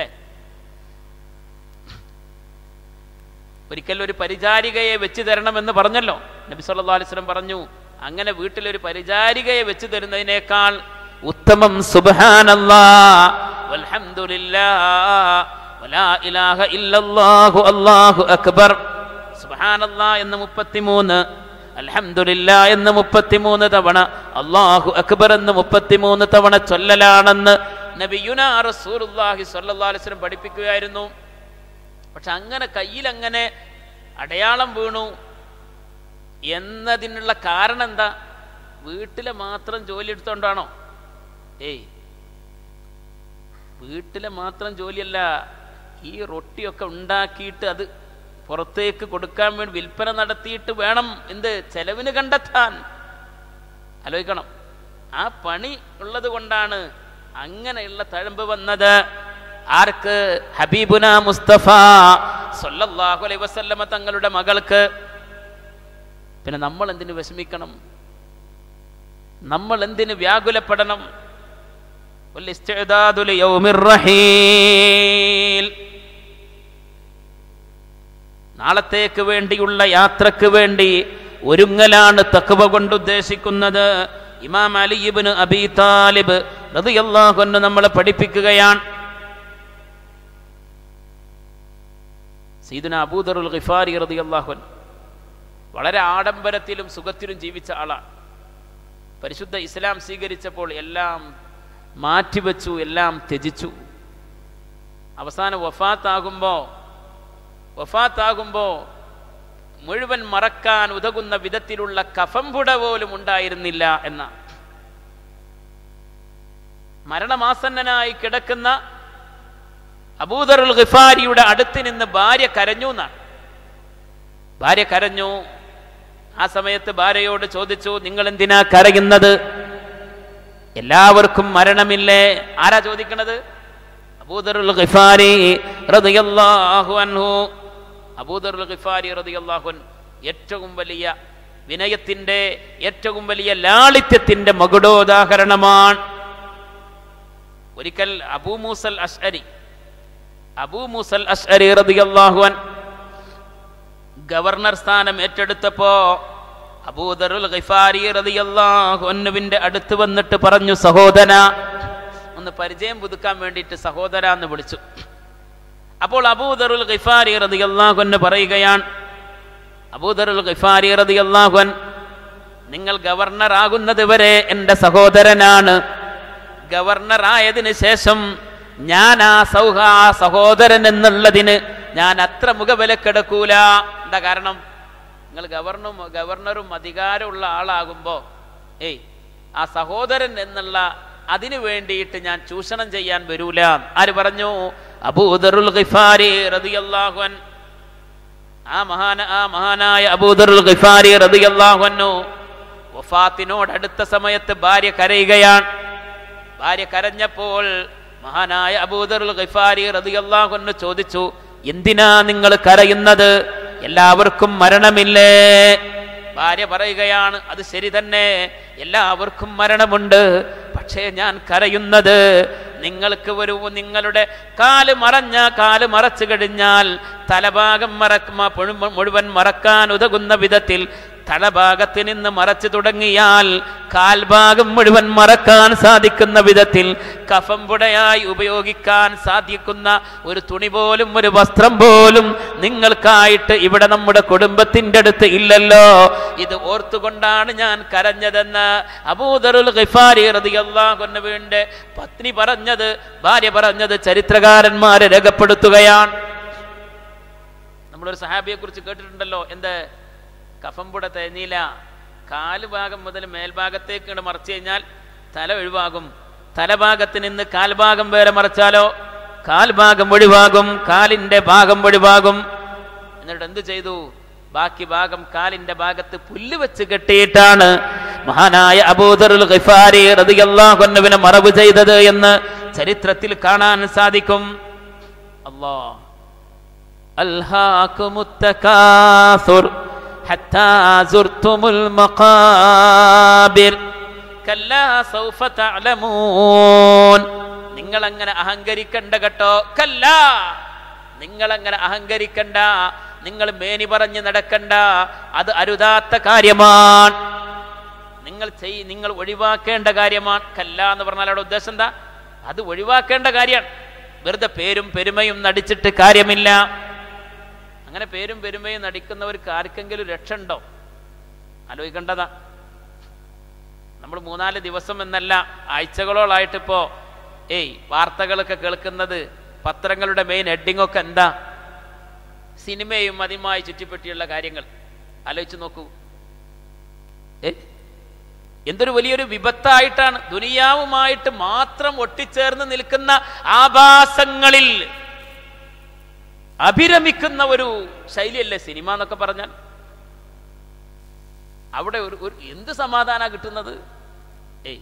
ഒരിക്കൽ ഒരു പരിചാരികയെ വെച്ച് തരണമെന്ന് പറഞ്ഞല്ലോ നബി സല്ലല്ലാഹു അലൈഹി വസല്ലം പറഞ്ഞു അങ്ങനെ വീട്ടിലൊരു പരിചാരികയെ വെച്ച് തരുന്നതിനേക്കാൾ ഉത്തമം സുബ്ഹാനല്ലാ വൽഹംദുലില്ലാ വലാ ഇലാഹ ഇല്ലല്ലാഹു അല്ലാഹു അക്ബർ സുബ്ഹാനല്ലാ എന്ന് മുപ്പത്തിമൂന്ന് അൽഹംദുലില്ല എന്ന് മുപ്പത്തിമൂന്ന് തവണ അള്ളാഹു അക്ബർ എന്ന് മുപ്പത്തിമൂന്ന് തവണ ചൊല്ലലാണെന്ന് നബിയുന റസൂലുള്ളാഹി സ്വല്ലല്ലാഹു അലൈഹി വസല്ലം പഠിപ്പിക്കുകയായിരുന്നു പക്ഷെ അങ്ങനെ കയ്യിൽ അങ്ങനെ അടയാളം വീണു എന്നതിനുള്ള കാരണം എന്താ വീട്ടിലെ മാത്രം ജോലി എടുത്തോണ്ടാണോ ഏയ് വീട്ടിലെ മാത്രം ജോലിയല്ല ഈ റൊട്ടിയൊക്കെ ഉണ്ടാക്കിയിട്ട് അത് പുറത്തേക്ക് കൊടുക്കാൻ വേണ്ടി വിൽപ്പന നടത്തിയിട്ട് വേണം എന്ത് ചെലവിന് കണ്ടെത്താൻ ആലോചിക്കണം ആ പണി ഉള്ളത് കൊണ്ടാണ് അങ്ങനെയുള്ള തഴമ്പ് വന്നത് ആർക്ക് ഹബീബുന മുസ്തഫ സല്ലല്ലാഹു അലൈഹി വസല്ലമ തങ്ങളുടെ മകൾക്ക് പിന്നെ നമ്മൾ എന്തിനു വിഷമിക്കണം നമ്മൾ എന്തിനു വ്യാകുലപ്പെടണം والاستعداد ليوم الرحيل നാളത്തേക്ക് വേണ്ടിയുള്ള യാത്രക്ക് വേണ്ടി ഒരുങ്ങലാണ് തക്വ കൊണ്ട് ഉദ്ദേശിക്കുന്നത് ഇമാം അലിബിന് അബി താലിബ് റളിയല്ലാഹു അൻഹു നമ്മളെ പഠിപ്പിക്കുകയാണ് സീദുന അബൂദറുൽ ഖിഫാരി റളിയല്ലാഹു അൻഹു വളരെ ആഡംബരത്തിലും സുഖത്തിലും ജീവിച്ച ആളാണ് പരിശുദ്ധ ഇസ്ലാം സ്വീകരിച്ചപ്പോൾ എല്ലാം മാറ്റിവെച്ചു എല്ലാം ത്യജിച്ചു അവസാനം വഫാത്താകുമ്പോൾ വഫാത്താകുമ്പോൾ മുഴുവൻ മറക്കാൻ ഉതകുന്ന വിധത്തിലുള്ള കഫംപുട പോലും ഉണ്ടായിരുന്നില്ല എന്ന മരണമാസന്നനായി കിടക്കുന്ന അബൂദറുൽ ഖിഫാരിയുടെ അടുത്ത് നിന്ന് ഭാര്യ കരഞ്ഞു എന്നാണ് ഭാര്യ കരഞ്ഞു ആ സമയത്ത് ഭാര്യയോട് ചോദിച്ചു നിങ്ങൾ എന്തിനാ കരയുന്നത് എല്ലാവർക്കും മരണമില്ലേ ആരാ ചോദിക്കണത് അബൂദറുൽ ഖിഫാരി റളിയല്ലാഹു അൻഹു അബൂദറുൽ ഖിഫാരി റളിയല്ലാഹു അൻഹു ഏറ്റവും വലിയ വിനയത്തിന്റെ ഏറ്റവും വലിയ ലാളിത്യത്തിന്റെ മകുടോദാഹരണമാണ് ഒരിക്കൽ അബൂ മൂസൽ അഷ്അരി അബൂ മൂസൽ അഷ്അരി റളിയല്ലാഹു അൻ ഗവർണർ സ്ഥാനം ഏറ്റെടുത്തപ്പോ അബൂദറുൽ ഗിഫാരി റളിയല്ലാഹു അൻഹുവിന്റെ അടുത്ത് വന്നിട്ട് പറഞ്ഞു സഹോദര ഒന്ന് പരിചയം പുതുക്കാൻ വേണ്ടിയിട്ട് സഹോദര എന്ന് വിളിച്ചു അപ്പോൾ അബൂദറുൽ ഗിഫാരി റളിയല്ലാഹു അൻഹു പറയുകയാണ് അബൂദറുൽ ഗിഫാരി റളിയല്ലാഹു അൻ നിങ്ങൾ ഗവർണർ ആകുന്നത് വരെ എൻ്റെ സഹോദരനാണ് ഗവർണർ ആയതിനു ശേഷം ഞാൻ ആ സൗഹ ആ സഹോദരൻ എന്നുള്ളതിന് ഞാൻ അത്ര മുഖവിലക്കെടുക്കൂല എന്താ കാരണം നിങ്ങൾ ഗവർണറും ഗവർണറും അധികാരമുള്ള ആളാകുമ്പോൾ ഏയ് ആ സഹോദരൻ എന്നുള്ള അതിനു വേണ്ടിയിട്ട് ഞാൻ ചൂഷണം ചെയ്യാൻ വരൂല ആര് പറഞ്ഞു അബൂദറുൽ ഗിഫാരി റളിയല്ലാഹു അൻ ആ മഹാന ആ മഹാനായ അബൂദറുൽ ഗിഫാരി റളിയല്ലാഹു അൻഹു വഫാത്തിനോട് അടുത്ത സമയത്ത് ഭാര്യ കരയുകയാണ് ഭാര്യ കരഞ്ഞപ്പോൾ മഹാനായ അബൂദറുൽ ഗിഫാരി റളിയല്ലാഹു അൻഹു ചോദിച്ചു എന്തിനാ നിങ്ങൾ കരയുന്നത് എല്ലാവർക്കും മരണമില്ലേ ഭാര്യ പറയുകയാണ് അത് ശരി തന്നെ എല്ലാവർക്കും മരണമുണ്ട് പക്ഷേ ഞാൻ കരയുന്നത് നിങ്ങൾക്ക് ഒരു നിങ്ങളുടെ കാല് മറഞ്ഞ കാല് മറച്ചു കഴിഞ്ഞാൽ തലഭാഗം മറക്ക മുഴുവൻ മറക്കാൻ ഉതകുന്ന വിധത്തിൽ തലഭാഗത്ത് നിന്ന് മറച്ചു തുടങ്ങിയാൽ കാൽഭാഗം മുഴുവൻ മറക്കാൻ സാധിക്കുന്ന വിധത്തിൽ കഫം പുടയായി ഉപയോഗിക്കാൻ സാധിക്കുന്ന ഒരു തുണി പോലും ഒരു വസ്ത്രം പോലും നിങ്ങൾക്കായിട്ട് ഇവിടെ നമ്മുടെ കുടുംബത്തിന്റെ അടുത്ത് ഇല്ലല്ലോ ഇത് ഓർത്തുകൊണ്ടാണ് ഞാൻ കരഞ്ഞതെന്ന് അബൂദറുൽ ഗിഫാരി റളിയല്ലാഹുവിന്റെ പത്നി പറഞ്ഞത് ഭാര്യ പറഞ്ഞത് ചരിത്രകാരന്മാരെ രേഖപ്പെടുത്തുകയാണ് നമ്മളൊരു സഹാബിയെ കുറിച്ച് കേട്ടിട്ടുണ്ടല്ലോ എന്ത് കഫംപുട തേഞ്ഞില കാല് ഭാഗം മുതൽ മേൽഭാഗത്തേക്ക് ഇങ്ങോട്ട് മറച്ചു കഴിഞ്ഞാൽ തല ഒഴിവാകും തലഭാഗത്ത് നിന്ന് കാൽഭാഗം വരെ മറച്ചാലോ കാൽഭാഗം ഒഴിവാകും കാലിന്റെ ഭാഗം ഒഴിവാകും എന്നിട്ട് എന്ത് ചെയ്തു ബാക്കി ഭാഗം കാലിന്റെ ഭാഗത്ത് പുല്ല് വെച്ച് കെട്ടിയിട്ടാണ് മഹാനായ അബൂദറുൽ ഗിഫാരി റളിയല്ലാഹു അൻഹുവിനെ മറവ് ചെയ്തത് എന്ന് ചരിത്രത്തിൽ കാണാൻ സാധിക്കും അല്ലാ അൽഹാകുമുത്തകാസുർ حتى زرتم المقابر كلا سوف تعلمون നിങ്ങൾ അങ്ങനെ അഹങ്കരിക്കണ്ട കേട്ടോ കല്ല നിങ്ങൾ അങ്ങനെ അഹങ്കരിക്കണ്ട നിങ്ങൾ മേനി പറഞ്ഞ് നടക്കണ്ട അത് അരുതാത്ത കാര്യമാണ് നിങ്ങൾ ചെയ് നിങ്ങൾ ഒഴിവാക്കേണ്ട കാര്യമാണ് കല്ല എന്ന് പറഞ്ഞാൽ അവിടെ ഉദ്ദേശം എന്താ അത് ഒഴിവാക്കേണ്ട കാര്യമാണ് വെറുതെ പേരും പെരുമയും നടിച്ചിട്ട് കാര്യമില്ല അങ്ങനെ പേരും പെരുമയും നടിക്കുന്നവർക്ക് ആർക്കെങ്കിലും രക്ഷ ഉണ്ടോ ആലോചിക്കേണ്ടതാ നമ്മൾ മൂന്നാല് ദിവസം എന്നല്ല ആഴ്ചകളോളായിട്ട് ഇപ്പോ ഏയ് വാർത്തകളൊക്കെ കേൾക്കുന്നത് പത്രങ്ങളുടെ മെയിൻ ഹെഡിങ് ഒക്കെ എന്താ സിനിമയും അതുമായി ചുറ്റിപ്പറ്റിയുള്ള കാര്യങ്ങൾ ആലോചിച്ച് നോക്കൂ ഏ എന്തൊരു വലിയൊരു വിപത്തായിട്ടാണ് ദുനിയാവുമായിട്ട് മാത്രം ഒട്ടിച്ചേർന്ന് നിൽക്കുന്ന ആഭാസങ്ങളിൽ അഭിരമിക്കുന്ന ഒരു ശൈലിയല്ലേ സിനിമ എന്നൊക്കെ പറഞ്ഞാൽ അവിടെ ഒരു ഒരു എന്ത് സമാധാന കിട്ടുന്നത് ഏയ്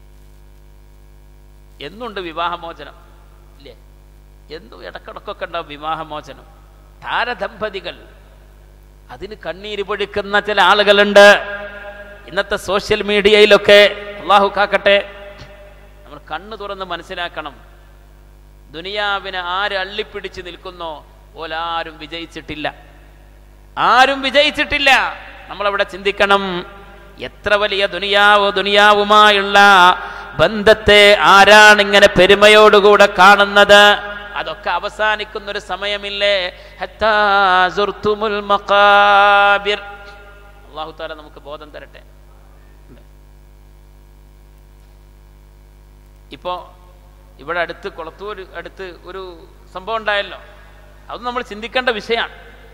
എന്നുണ്ട് വിവാഹമോചനം ഇല്ലേ എന്നും ഇടക്കിടക്കൊക്കെ ഉണ്ടാവും വിവാഹമോചനം താരദമ്പതികൾ അതിന് കണ്ണീര് പൊഴിക്കുന്ന ചില ആളുകളുണ്ട് ഇന്നത്തെ സോഷ്യൽ മീഡിയയിലൊക്കെ അള്ളാഹു കാക്കട്ടെ നമ്മൾ കണ്ണു തുറന്ന് മനസ്സിലാക്കണം ദുനിയാവിനെ ആര് അള്ളിപ്പിടിച്ച് നിൽക്കുന്നോ ഓലാരും വിജയിച്ചിട്ടില്ല ആരും വിജയിച്ചിട്ടില്ല നമ്മളവിടെ ചിന്തിക്കണം എത്ര വലിയ ദുനിയാവ് ദുനിയാവുമായുള്ള ബന്ധത്തെ ആരാണ് ഇങ്ങനെ പെരുമയോടുകൂടെ കാണുന്നത് അതൊക്കെ അവസാനിക്കുന്ന ഒരു സമയമില്ലേ ഹത്താ സുർത്തുമുൽ മഖാബിർ അള്ളാഹു താല നമുക്ക് ബോധം തരട്ടെ ഇപ്പോ ഇവിടെ അടുത്ത് കൊളത്തൂർ അടുത്ത് ഒരു സംഭവം ഉണ്ടായല്ലോ അത് നമ്മൾ ചിന്തിക്കേണ്ട വിഷയമാണ്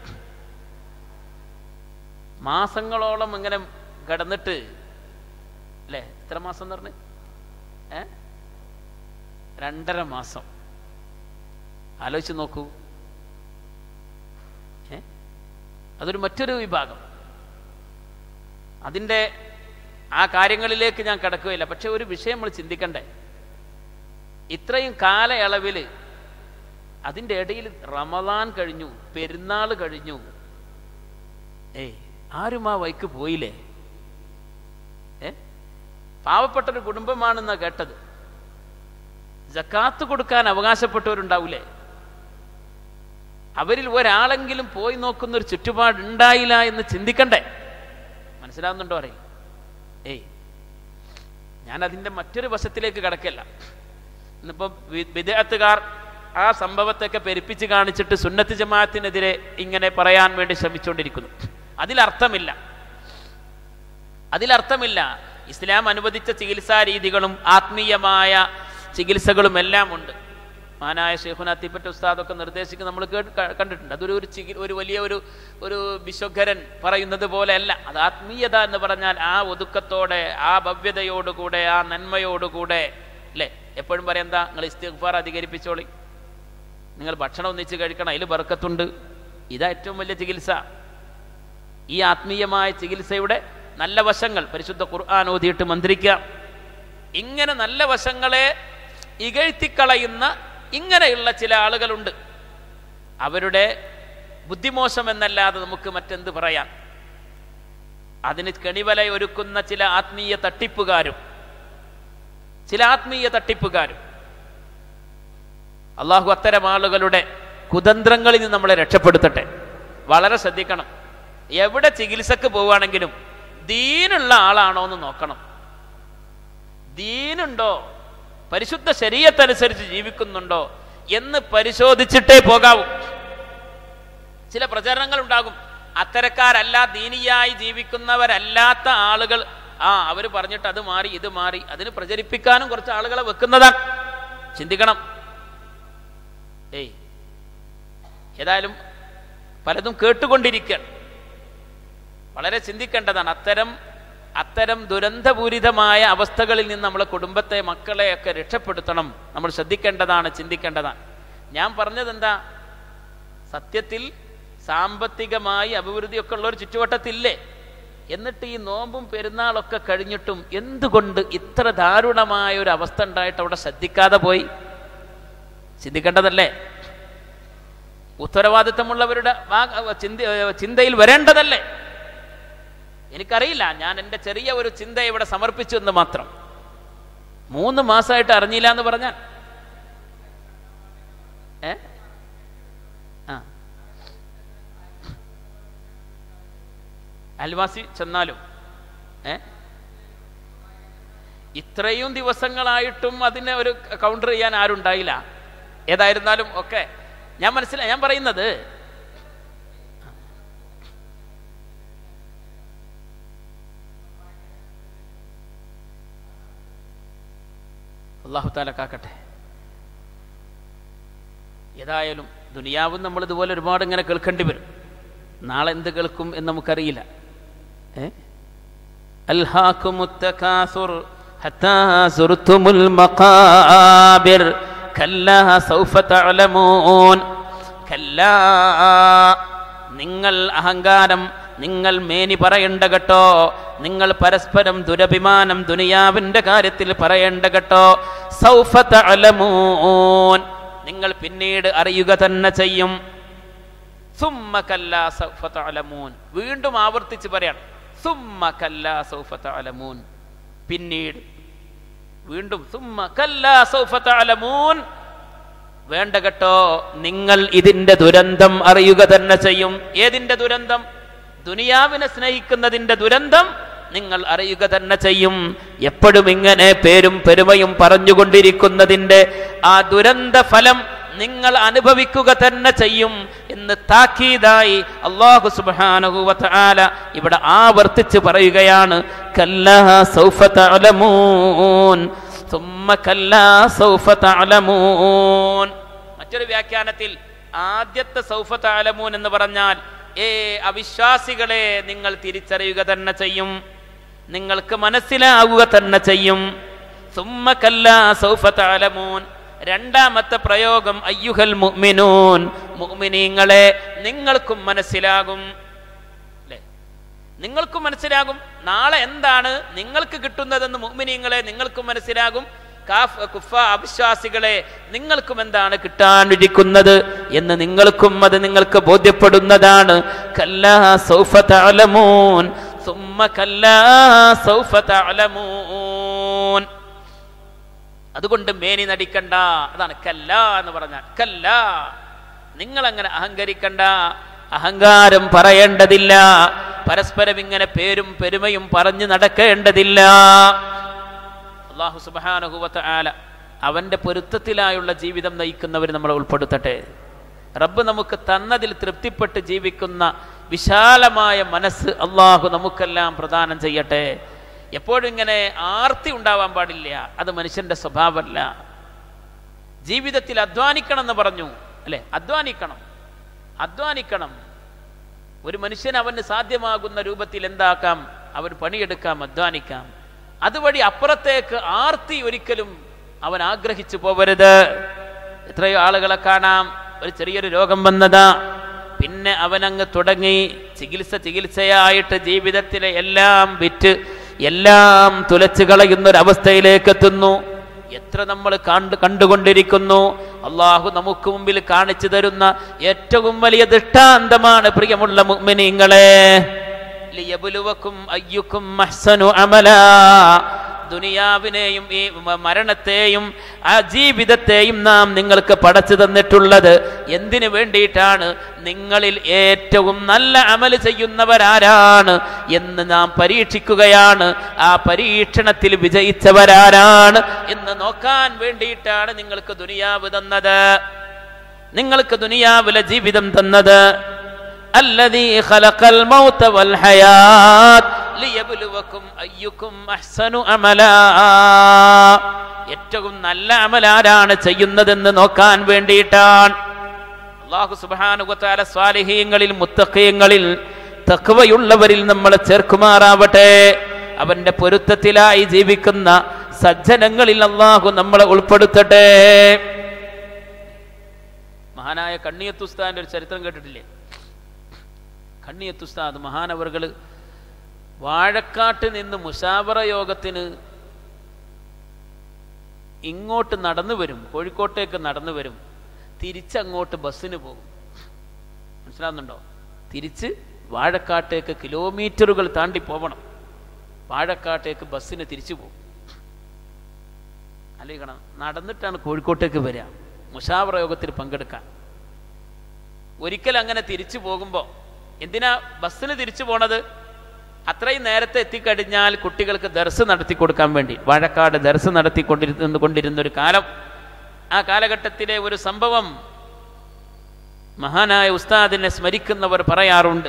മാസങ്ങളോളം ഇങ്ങനെ കിടന്നിട്ട് അല്ലേ എത്ര മാസം എന്ന് പറഞ്ഞ് ഏ രണ്ടര മാസം ആലോചിച്ച് നോക്കൂ ഏ അതൊരു മറ്റൊരു വിഭാഗം അതിൻ്റെ ആ കാര്യങ്ങളിലേക്ക് ഞാൻ കിടക്കുകയില്ല പക്ഷെ ഒരു വിഷയം നമ്മൾ ചിന്തിക്കണ്ടേ ഇത്രയും കാലയളവിൽ അതിൻ്റെ ഇടയിൽ റമദാൻ കഴിഞ്ഞു പെരുന്നാൾ കഴിഞ്ഞു ഏയ് ആരും ആ വൈക്ക് പോയില്ലേ ഏ പാവപ്പെട്ടൊരു കുടുംബമാണെന്നാ കേട്ടത് ജക്കാത്ത് കൊടുക്കാൻ അവകാശപ്പെട്ടവരുണ്ടാവൂലേ അവരിൽ ഒരാളെങ്കിലും പോയി നോക്കുന്ന ഒരു ചുറ്റുപാട് ഉണ്ടായില്ല എന്ന് ചിന്തിക്കണ്ടേ മനസ്സിലാവുന്നുണ്ടോ അറിയില്ല ഏയ് ഞാൻ അതിൻ്റെ മറ്റൊരു വശത്തിലേക്ക് കടക്കല്ല ഇന്നിപ്പോൾ വിദേഹത്തുകാർ ആ സംഭവത്തൊക്കെ പെരുപ്പിച്ച് കാണിച്ചിട്ട് സുന്നത്ത് ജമാഅത്തിനെതിരെ ഇങ്ങനെ പറയാൻ വേണ്ടി ശ്രമിച്ചുകൊണ്ടിരിക്കുന്നു അതിലർത്ഥമില്ല അതിലർത്ഥമില്ല ഇസ്ലാം അനുവദിച്ച ചികിത്സാ രീതികളും ആത്മീയമായ ചികിത്സകളും എല്ലാം ഉണ്ട് മാനായ ഷെയ്ഖുന തിപ്പറ്റ ഉസ്താദൊക്കെ നിർദ്ദേശിക്കുന്ന നമ്മൾ കേട്ട് ക- കണ്ടിട്ടുണ്ട് അതൊരു ഒരു ചികി ഒരു വലിയ ഒരു ഒരു വിശ്വഘരൻ പറയുന്നത് പോലെയല്ല അത് ആത്മീയത എന്ന് പറഞ്ഞാൽ ആ ഒതുക്കത്തോടെ ആ ഭവ്യതയോടുകൂടെ ആ നന്മയോടുകൂടെ അല്ലേ എപ്പോഴും പറയാം എന്താ നിങ്ങൾ ഇസ്തിഗ്ഫാർ അധികരിപ്പിച്ചോളി നിങ്ങൾ ഭക്ഷണം ഒന്നിച്ച് കഴിക്കണം അതിൽ ബർക്കത്തുണ്ട് ഇതാ ഏറ്റവും വലിയ ചികിത്സ ഈ ആത്മീയമായ ചികിത്സയുടെ നല്ല വശങ്ങൾ പരിശുദ്ധ ഖുർആൻ ഓതിയിട്ട് മന്ത്രിക്കാം ഇങ്ങനെ നല്ല വശങ്ങളെ ഇകഴ്ത്തിക്കളയുന്ന ഇങ്ങനെയുള്ള ചില ആളുകളുണ്ട് അവരുടെ ബുദ്ധിമോശം എന്നല്ലാതെ നമുക്ക് മറ്റെന്ത് പറയാം അതിന് കെണിവല ഒരുക്കുന്ന ചില ആത്മീയ തട്ടിപ്പുകാരും ചില ആത്മീയ തട്ടിപ്പുകാരും അള്ളാഹു അത്തരം ആളുകളുടെ കുതന്ത്രങ്ങളിൽ നിന്ന് നമ്മളെ രക്ഷപ്പെടുത്തട്ടെ വളരെ ശ്രദ്ധിക്കണം എവിടെ ചികിത്സക്ക് പോവുകയാണെങ്കിലും ദീനുള്ള ആളാണോ എന്ന് നോക്കണം ദീനുണ്ടോ പരിശുദ്ധ ശരീരത്തനുസരിച്ച് ജീവിക്കുന്നുണ്ടോ എന്ന് പരിശോധിച്ചിട്ടേ പോകാവൂ ചില പ്രചരണങ്ങൾ ഉണ്ടാകും അത്തരക്കാരല്ല ദീനിയായി ജീവിക്കുന്നവരല്ലാത്ത ആളുകൾ ആ അവർ പറഞ്ഞിട്ട് അത് മാറി ഇത് മാറി അതിന് പ്രചരിപ്പിക്കാനും കുറച്ച് ആളുകളെ വെക്കുന്നതാണ് ചിന്തിക്കണം ഏയ് ഏതായാലും പലതും കേട്ടുകൊണ്ടിരിക്കുകയാണ് വളരെ ചിന്തിക്കേണ്ടതാണ് അത്തരം അത്തരം ദുരന്തപൂരിതമായ അവസ്ഥകളിൽ നിന്ന് നമ്മളെ കുടുംബത്തെ മക്കളെയൊക്കെ രക്ഷപ്പെടുത്തണം നമ്മൾ ശ്രദ്ധിക്കേണ്ടതാണ് ചിന്തിക്കേണ്ടതാണ് ഞാൻ പറഞ്ഞത് എന്താ സത്യത്തിൽ സാമ്പത്തികമായി അഭിവൃദ്ധിയൊക്കെ ഉള്ള ഒരു ചുറ്റുവട്ടത്തില്ലേ എന്നിട്ട് ഈ നോമ്പും പെരുന്നാളൊക്കെ കഴിഞ്ഞിട്ടും എന്തുകൊണ്ട് ഇത്ര ദാരുണമായ ഒരു അവസ്ഥ ഉണ്ടായിട്ട് അവിടെ ശ്രദ്ധിക്കാതെ പോയി ചിന്തിക്കേണ്ടതല്ലേ ഉത്തരവാദിത്തമുള്ളവരുടെ വാ- ചിന്ത ചിന്തയിൽ വരേണ്ടതല്ലേ എനിക്കറിയില്ല ഞാൻ എൻ്റെ ചെറിയ ഒരു ചിന്ത ഇവിടെ സമർപ്പിച്ചു എന്ന് മാത്രം മൂന്ന് മാസമായിട്ട് അറിഞ്ഞില്ല എന്ന് പറഞ്ഞാൽ ഏ ആ അയൽവാസി ചെന്നാലും ഏ ഇത്രയും ദിവസങ്ങളായിട്ടും അതിനെ ഒരു കൗണ്ടർ ചെയ്യാൻ ആരുണ്ടായില്ല ഏതായിരുന്നാലും ഒക്കെ ഞാൻ മനസ്സിലായി ഞാൻ പറയുന്നത് അള്ളാഹു താല കാക്കട്ടെ ഏതായാലും ദുനിയാവും നമ്മൾ ഇതുപോലെ ഒരുപാട് ഇങ്ങനെ കേൾക്കേണ്ടി വരും നാളെ എന്ത് കേൾക്കും എന്ന് നമുക്കറിയില്ല ഏ ألهاكم التكاثر حتى زرتم المقابر كلا سوف تعلمون كلا നിങ്ങൾ അഹങ്കാരം നിങ്ങൾ മേനി പറയണ്ട കേട്ടോ നിങ്ങൾ പരസ്പരം ദുരഭിമാനം ദുനിയാവിന്റെ കാര്യത്തിൽ പറയേണ്ട കേട്ടോ സൗഫ തഅലമൂൻ നിങ്ങൾ പിന്നീട് അറിയുക തന്നെ ചെയ്യും സുമ്മ കല്ലാ സൗഫ തഅലമൂൻ വീണ്ടും ആവർത്തിച്ച് പറയാണ് സുമ്മ കല്ലാ സൗഫ തഅലമൂൻ പിന്നീട് വീണ്ടും സുമ്മ കല്ലാ സൗഫ തഅലമൂൻ വേണ്ട കേട്ടോ നിങ്ങൾ ഇതിന്റെ ദുരന്തം അറിയുക തന്നെ ചെയ്യും ഏതിന്റെ ദുരന്തം ദുനിയാവിനെ സ്നേഹിക്കുന്നതിന്റെ ദുരന്തം നിങ്ങൾ അറിയുക തന്നെ ചെയ്യും എപ്പോഴും ഇങ്ങനെ പേരും പെരുമയും പറഞ്ഞുകൊണ്ടിരിക്കുന്നതിന്റെ ആ ദുരന്ത ഫലം നിങ്ങൾ അനുഭവിക്കുക തന്നെ ചെയ്യും എന്ന് താക്കീതായി അള്ളാഹു സുബ്ഹാനഹു വ തആല ഇവിടെ ആവർത്തിച്ച് പറയുകയാണ് കല്ലാ സൗഫ തഅലമൂൻ ثم كلا سوف تعلمون മറ്റൊരു വ്യാഖ്യാനത്തിൽ ആദ്യത്തെ സൗഫ താലമൂൻ എന്ന് പറഞ്ഞാൽ ഏ അവിശ്വാസികളെ നിങ്ങൾ തിരിച്ചറിയുക തന്നെ ചെയ്യും നിങ്ങൾക്ക് മനസ്സിലാവുക തന്നെ ചെയ്യും സുമ്മ കല്ലാ സൗഫ താലമൂൻ രണ്ടാമത്തെ പ്രയോഗം അയ്യുഹൽ മുഅ്മിനൂൻ മുഅ്മിനീങ്ങളെ നിങ്ങൾക്കും മനസ്സിലാകും അല്ലേ നിങ്ങൾക്കും മനസ്സിലാകും നാളെ എന്താണ് നിങ്ങൾക്ക് കിട്ടുന്നതെന്ന് മുഅ്മിനീങ്ങളെ നിങ്ങൾക്കും മനസ്സിലാകും കാഫ് കുഫ അവിശ്വാസികളെ നിങ്ങൾക്കും എന്താണ് കിട്ടാനിരിക്കുന്നത് എന്ന് നിങ്ങൾക്കും അത് നിങ്ങൾക്ക് ബോധ്യപ്പെടുന്നതാണ് കല്ലാ സൗഫ തഅലമൂൻ സുമ്മ കല്ലാ സൗഫ തഅലമൂൻ അതുകൊണ്ട് മേനി നടിക്കണ്ട അതാണ് കല്ല എന്ന് പറഞ്ഞാൽ കല്ല നിങ്ങൾ അങ്ങനെ അഹങ്കരിക്കണ്ട അഹങ്കാരം പറയേണ്ടതില്ല പരസ്പരം ഇങ്ങനെ പേരും പെരുമയും പറഞ്ഞു നടക്കേണ്ടതില്ല അള്ളാഹു സുബാനുഹുവത്ത ആല അവൻ്റെ പൊരുത്തത്തിലായുള്ള ജീവിതം നയിക്കുന്നവർ നമ്മളെ ഉൾപ്പെടുത്തട്ടെ റബ്ബ് നമുക്ക് തന്നതിൽ തൃപ്തിപ്പെട്ട് ജീവിക്കുന്ന വിശാലമായ മനസ്സ് അള്ളാഹു നമുക്കെല്ലാം പ്രദാനം ചെയ്യട്ടെ എപ്പോഴും ഇങ്ങനെ ആർത്തി ഉണ്ടാവാൻ പാടില്ല അത് മനുഷ്യന്റെ സ്വഭാവമല്ല ജീവിതത്തിൽ അധ്വാനിക്കണം എന്ന് പറഞ്ഞു അല്ലെ അധ്വാനിക്കണം അധ്വാനിക്കണം ഒരു മനുഷ്യൻ അവന് സാധ്യമാകുന്ന രൂപത്തിൽ എന്താക്കാം അവൻ പണിയെടുക്കാം അധ്വാനിക്കാം അതുവഴി അപ്പുറത്തേക്ക് ആർത്തി ഒരിക്കലും അവൻ ആഗ്രഹിച്ചു പോവരുത് എത്രയോ ആളുകളെ കാണാം ഒരു ചെറിയൊരു രോഗം വന്നതാ പിന്നെ അവനങ്ങ് തുടങ്ങി ചികിത്സ ചികിത്സയായിട്ട് ജീവിതത്തിലെ എല്ലാം വിറ്റ് എല്ലാം തുലച്ചു കളയുന്ന ഒരു അവസ്ഥയിലേക്ക് എത്തുന്നു എത്ര നമ്മൾ കണ്ട് കണ്ടുകൊണ്ടിരിക്കുന്നു അള്ളാഹു നമുക്ക് മുമ്പിൽ കാണിച്ചു തരുന്ന ഏറ്റവും വലിയ ദൃഷ്ടാന്തമാണ് പ്രിയമുള്ള മുഅ്മിനീങ്ങളെ ലിയബുലുവക്കും അയ്യുക്കും അഹ്സനു അമലാ ദുനിയാവിനെയും ഈ മ- മരണത്തെയും ആ ജീവിതത്തെയും നാം നിങ്ങൾക്ക് പടച്ചു തന്നിട്ടുള്ളത് എന്തിനു വേണ്ടിയിട്ടാണ് നിങ്ങളിൽ ഏറ്റവും നല്ല അമല് ചെയ്യുന്നവരാരാണ് എന്ന് നാം പരീക്ഷിക്കുകയാണ് ആ പരീക്ഷണത്തിൽ വിജയിച്ചവരാരാണ് എന്ന് നോക്കാൻ വേണ്ടിയിട്ടാണ് നിങ്ങൾക്ക് ദുനിയാവ് തന്നത് നിങ്ങൾക്ക് ദുനിയാവിലെ ജീവിതം തന്നത് الذي خلق الموت والحياة ليبلوكم أيكم أحسن عملا ഏറ്റവും നല്ല അമലാരാണ് ചെയ്യുന്നതെന്ന് നോക്കാൻ വേണ്ടിയിട്ടാണ് അള്ളാഹു സുബാനുഗത്താല സ്വാലിഹീങ്ങളിൽ മുത്തഖീങ്ങളിൽ തക്വയുള്ളവരിൽ നമ്മളെ ചേർക്കുമാറാവട്ടെ അവന്റെ പൊരുത്തത്തിലായി ജീവിക്കുന്ന സജ്ജനങ്ങളിൽ അള്ളാഹു നമ്മളെ ഉൾപ്പെടുത്തട്ടെ മഹാനായ കണ്ണിയത്തുസ്താന്റെ ഒരു ചരിത്രം കേട്ടിട്ടില്ലേ കണ്ണിയത്തുസ്താദ് മഹാനവറുകൾ വാഴക്കാട്ട് നിന്ന് മുഷാവറ യോഗത്തിന് ഇങ്ങോട്ട് നടന്നു വരും കോഴിക്കോട്ടേക്ക് നടന്നു വരും തിരിച്ചങ്ങോട്ട് ബസ്സിന് പോകും മനസ്സിലാവുന്നുണ്ടോ തിരിച്ച് വാഴക്കാട്ടേക്ക് കിലോമീറ്ററുകൾ താണ്ടി പോകണം വാഴക്കാട്ടേക്ക് ബസ്സിന് തിരിച്ചു പോകും അല്ലേക്കണം നടന്നിട്ടാണ് കോഴിക്കോട്ടേക്ക് വരിക മുഷാവറ യോഗത്തിൽ പങ്കെടുക്കാൻ ഒരിക്കൽ അങ്ങനെ തിരിച്ചു പോകുമ്പോൾ എന്തിനാ ബസ്സിന് തിരിച്ചു പോണത് അത്രയും നേരത്തെ എത്തിക്കഴിഞ്ഞാൽ കുട്ടികൾക്ക് ദർസ് നടത്തി കൊടുക്കാൻ വേണ്ടി വാഴക്കാട് ദർസ് നടത്തിക്കൊണ്ടിരുന്ന കൊണ്ടിരുന്ന ഒരു കാലം ആ കാലഘട്ടത്തിലെ ഒരു സംഭവം മഹാനായ ഉസ്താദിനെ സ്മരിക്കുന്നവർ പറയാറുണ്ട്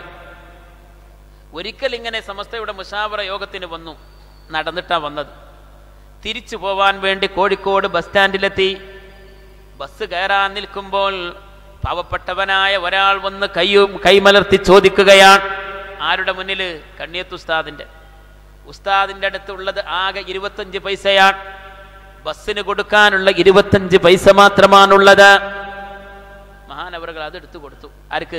ഒരിക്കൽ ഇങ്ങനെ സമസ്തയുടെ മുഷാവറ യോഗത്തിന് വന്നു നടന്നിട്ടാ വന്നത് തിരിച്ചു പോവാൻ വേണ്ടി കോഴിക്കോട് ബസ് സ്റ്റാൻഡിലെത്തി ബസ് കയറാൻ നിൽക്കുമ്പോൾ പാവപ്പെട്ടവനായ ഒരാൾ വന്ന് കൈയും കൈമലർത്തി ചോദിക്കുകയാണ് ആരുടെ മുന്നിൽ കണ്ണിയത്ത് ഉസ്താദിന്റെ ഉസ്താദിന്റെ അടുത്തുള്ളത് ആകെ ഇരുപത്തഞ്ച് പൈസയാണ് ബസ്സിന് കൊടുക്കാനുള്ള ഇരുപത്തഞ്ച് പൈസ മാത്രമാണുള്ളത് മഹാനവറുകൾ അതെടുത്തു കൊടുത്തു ആർക്ക്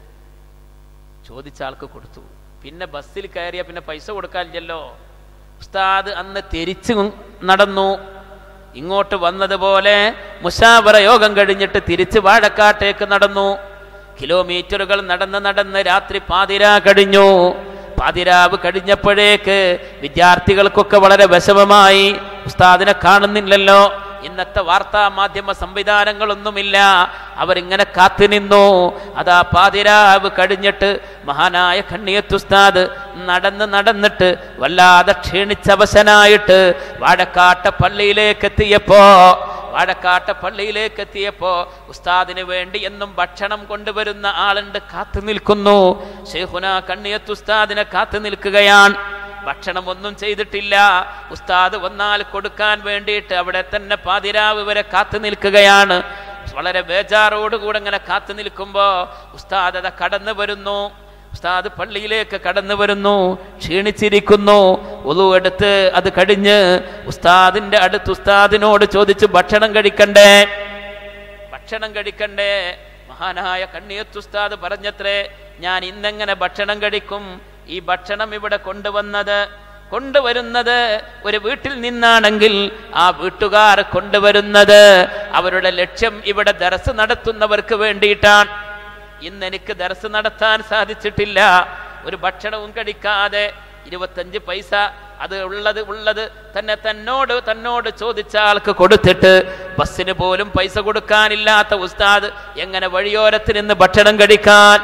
ചോദിച്ച ആൾക്ക് കൊടുത്തു പിന്നെ ബസ്സിൽ കയറിയ പിന്നെ പൈസ കൊടുക്കാനില്ലല്ലോ ഉസ്താദ് അന്ന് തിരിച്ചു നടന്നു ഇങ്ങോട്ട് വന്നതുപോലെ മുഷാവറ യോഗം കഴിഞ്ഞിട്ട് തിരിച്ച് വാഴക്കാട്ടേക്ക് നടന്നു കിലോമീറ്ററുകൾ നടന്ന് നടന്ന് രാത്രി പാതിരാ കഴിഞ്ഞു പാതിരാവ് കഴിഞ്ഞപ്പോഴേക്ക് വിദ്യാർത്ഥികൾക്കൊക്കെ വളരെ വിഷമമായി ഉസ്താദിനെ കാണുന്നില്ലല്ലോ ഇന്നത്തെ വാർത്താ മാധ്യമ സംവിധാനങ്ങളൊന്നുമില്ല അവരിങ്ങനെ കാത്തുനിന്നു അതാ പാതിരാവ് കഴിഞ്ഞിട്ട് മഹാനായ കണ്ണിയത്തുസ്താദ് നടന്ന് നടന്നിട്ട് വല്ലാതെ ക്ഷീണിച്ചവശനായിട്ട് വാഴക്കാട്ട പള്ളിയിലേക്ക് എത്തിയപ്പോ വാഴക്കാട്ട പള്ളിയിലേക്ക് എത്തിയപ്പോ ഉസ്താദിന് വേണ്ടി എന്നും ഭക്ഷണം കൊണ്ടുവരുന്ന ആളുണ്ട് കാത്തു നിൽക്കുന്നു ഷെയ്ഖുന കണ്ണിയത്ത് ഉസ്താദിനെ കാത്തു നിൽക്കുകയാണ് ഭക്ഷണം ഒന്നും ചെയ്തിട്ടില്ല ഉസ്താദ് വന്നാൽ കൊടുക്കാൻ വേണ്ടിയിട്ട് അവിടെ തന്നെ പാതിരാവ് വരെ കാത്തു നിൽക്കുകയാണ് വളരെ ബേജാറോടുകൂടെ ഇങ്ങനെ കാത്തു നിൽക്കുമ്പോ ഉസ്താദ് അത കടന്നു വരുന്നു ഉസ്താദ് പള്ളിയിലേക്ക് കടന്നു വരുന്നു ക്ഷീണിച്ചിരിക്കുന്നു ഒതു എടുത്ത് അത് കഴിഞ്ഞ് ഉസ്താദിന്റെ അടുത്ത് ഉസ്താദിനോട് ചോദിച്ചു ഭക്ഷണം കഴിക്കണ്ടേ ഭക്ഷണം കഴിക്കണ്ടേ മഹാനായ കണ്ണിയത്ത് ഉസ്താദ് പറഞ്ഞത്രേ ഞാൻ ഇന്നെങ്ങനെ ഭക്ഷണം കഴിക്കും ഈ ഭക്ഷണം ഇവിടെ കൊണ്ടുവന്നത് കൊണ്ടുവരുന്നത് ഒരു വീട്ടിൽ നിന്നാണെങ്കിൽ ആ വീട്ടുകാർ കൊണ്ടുവരുന്നത് അവരുടെ ലക്ഷ്യം ഇവിടെ ദർസ് നടത്തുന്നവർക്ക് വേണ്ടിയിട്ടാണ് ഇന്ന് എനിക്ക് ദർസ് നടത്താൻ സാധിച്ചിട്ടില്ല ഒരു ഭക്ഷണവും കഴിക്കാതെ ഇരുപത്തഞ്ച് പൈസ അത് ഉള്ളത് ഉള്ളത് തന്നെ തന്നോട് തന്നോട് ചോദിച്ച ആൾക്ക് കൊടുത്തിട്ട് ബസ്സിന് പോലും പൈസ കൊടുക്കാനില്ലാത്ത ഉസ്താദ് എങ്ങനെ വഴിയോരത്ത് നിന്ന് ഭക്ഷണം കഴിക്കാൻ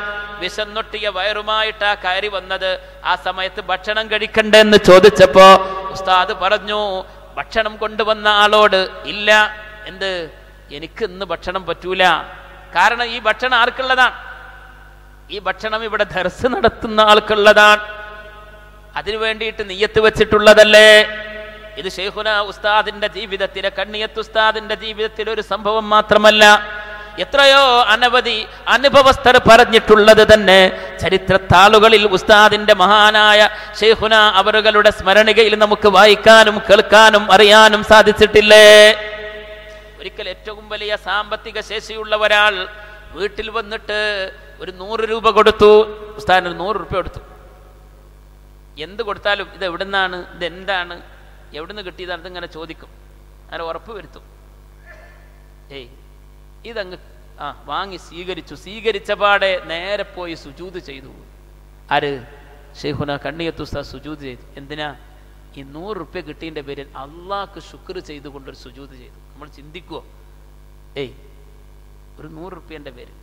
വിശന്നൊട്ടിയ വയറുമായിട്ടാ കയറി വന്നത് ആ സമയത്ത് ഭക്ഷണം കഴിക്കണ്ടെന്ന് ചോദിച്ചപ്പോ ഉസ്താദ് പറഞ്ഞു ഭക്ഷണം കൊണ്ടുവന്ന ആളോട് ഇല്ല എന്ത് എനിക്ക് ഇന്ന് ഭക്ഷണം പറ്റൂല കാരണം ഈ ഭക്ഷണം ആർക്കുള്ളതാണ് ഈ ഭക്ഷണം ഇവിടെ ദർസ് നടത്തുന്ന ആൾക്കുള്ളതാണ് അതിനു വേണ്ടിയിട്ട് നെയ്യത്ത് വെച്ചിട്ടുള്ളതല്ലേ ഇത് ഷെയ്ഖുന ഉസ്താദിന്റെ ജീവിതത്തിലെ കണ്ണിയത്ത് ഉസ്താദിന്റെ ജീവിതത്തിലെ ഒരു സംഭവം മാത്രമല്ല എത്രയോ അനവധി അനുഭവസ്ഥർ പറഞ്ഞിട്ടുള്ളത് തന്നെ ചരിത്രത്താളുകളിൽ ഉസ്താദിന്റെ മഹാനായ ഷെയ്ഖുന അവറുകളുടെ സ്മരണികയിൽ നമുക്ക് വായിക്കാനും കേൾക്കാനും അറിയാനും സാധിച്ചിട്ടില്ലേ ഒരിക്കൽ ഏറ്റവും വലിയ സാമ്പത്തിക ശേഷിയുള്ള ഒരാൾ വീട്ടിൽ വന്നിട്ട് ഒരു നൂറ് രൂപ കൊടുത്തു ഉസ്താദിന് ഒരു നൂറ് രൂപ കൊടുത്തു എന്ത് കൊടുത്താലും ഇത് എവിടുന്നാണ് ഇത് എന്താണ് എവിടുന്ന് കിട്ടിയതാണ് ഇങ്ങനെ ചോദിക്കും അങ്ങനെ ഉറപ്പ് വരുത്തും ഏയ് ഇതങ്ങ് ആ വാങ്ങി സ്വീകരിച്ചു സ്വീകരിച്ച പാടെ നേരെ പോയി സുജൂത് ചെയ്തു ആര് ഷെയ്ഖുന കണ്ണിയത്തുസ്താ സുജൂത് ചെയ്തു എന്തിനാ ഈ നൂറ് റുപ്യ കിട്ടിയതിൻ്റെ പേരിൽ അള്ളാഹ്ക്ക് ശുക്ർ ചെയ്തുകൊണ്ടൊരു സുജൂത് ചെയ്തു നമ്മൾ ചിന്തിക്കുവോ ഏയ് ഒരു നൂറ് റുപ്യൻ്റെ പേര്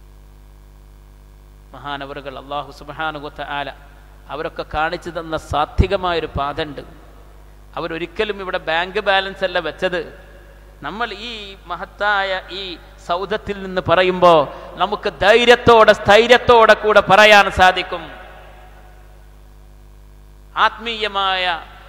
മഹാനവറുകൾ അള്ളാഹു സുബാനുഗത്ത ആല അവരൊക്കെ കാണിച്ചു തന്ന സാത്വികമായൊരു പാതണ്ട് അവരൊരിക്കലും ഇവിടെ ബാങ്ക് ബാലൻസ് അല്ല വെച്ചത് നമ്മൾ ഈ മഹത്തായ ഈ സൗധത്തിൽ നിന്ന് പറയുമ്പോൾ നമുക്ക് ധൈര്യത്തോടെ സ്ഥൈര്യത്തോടെ കൂടെ പറയാൻ സാധിക്കും ആത്മീയമായ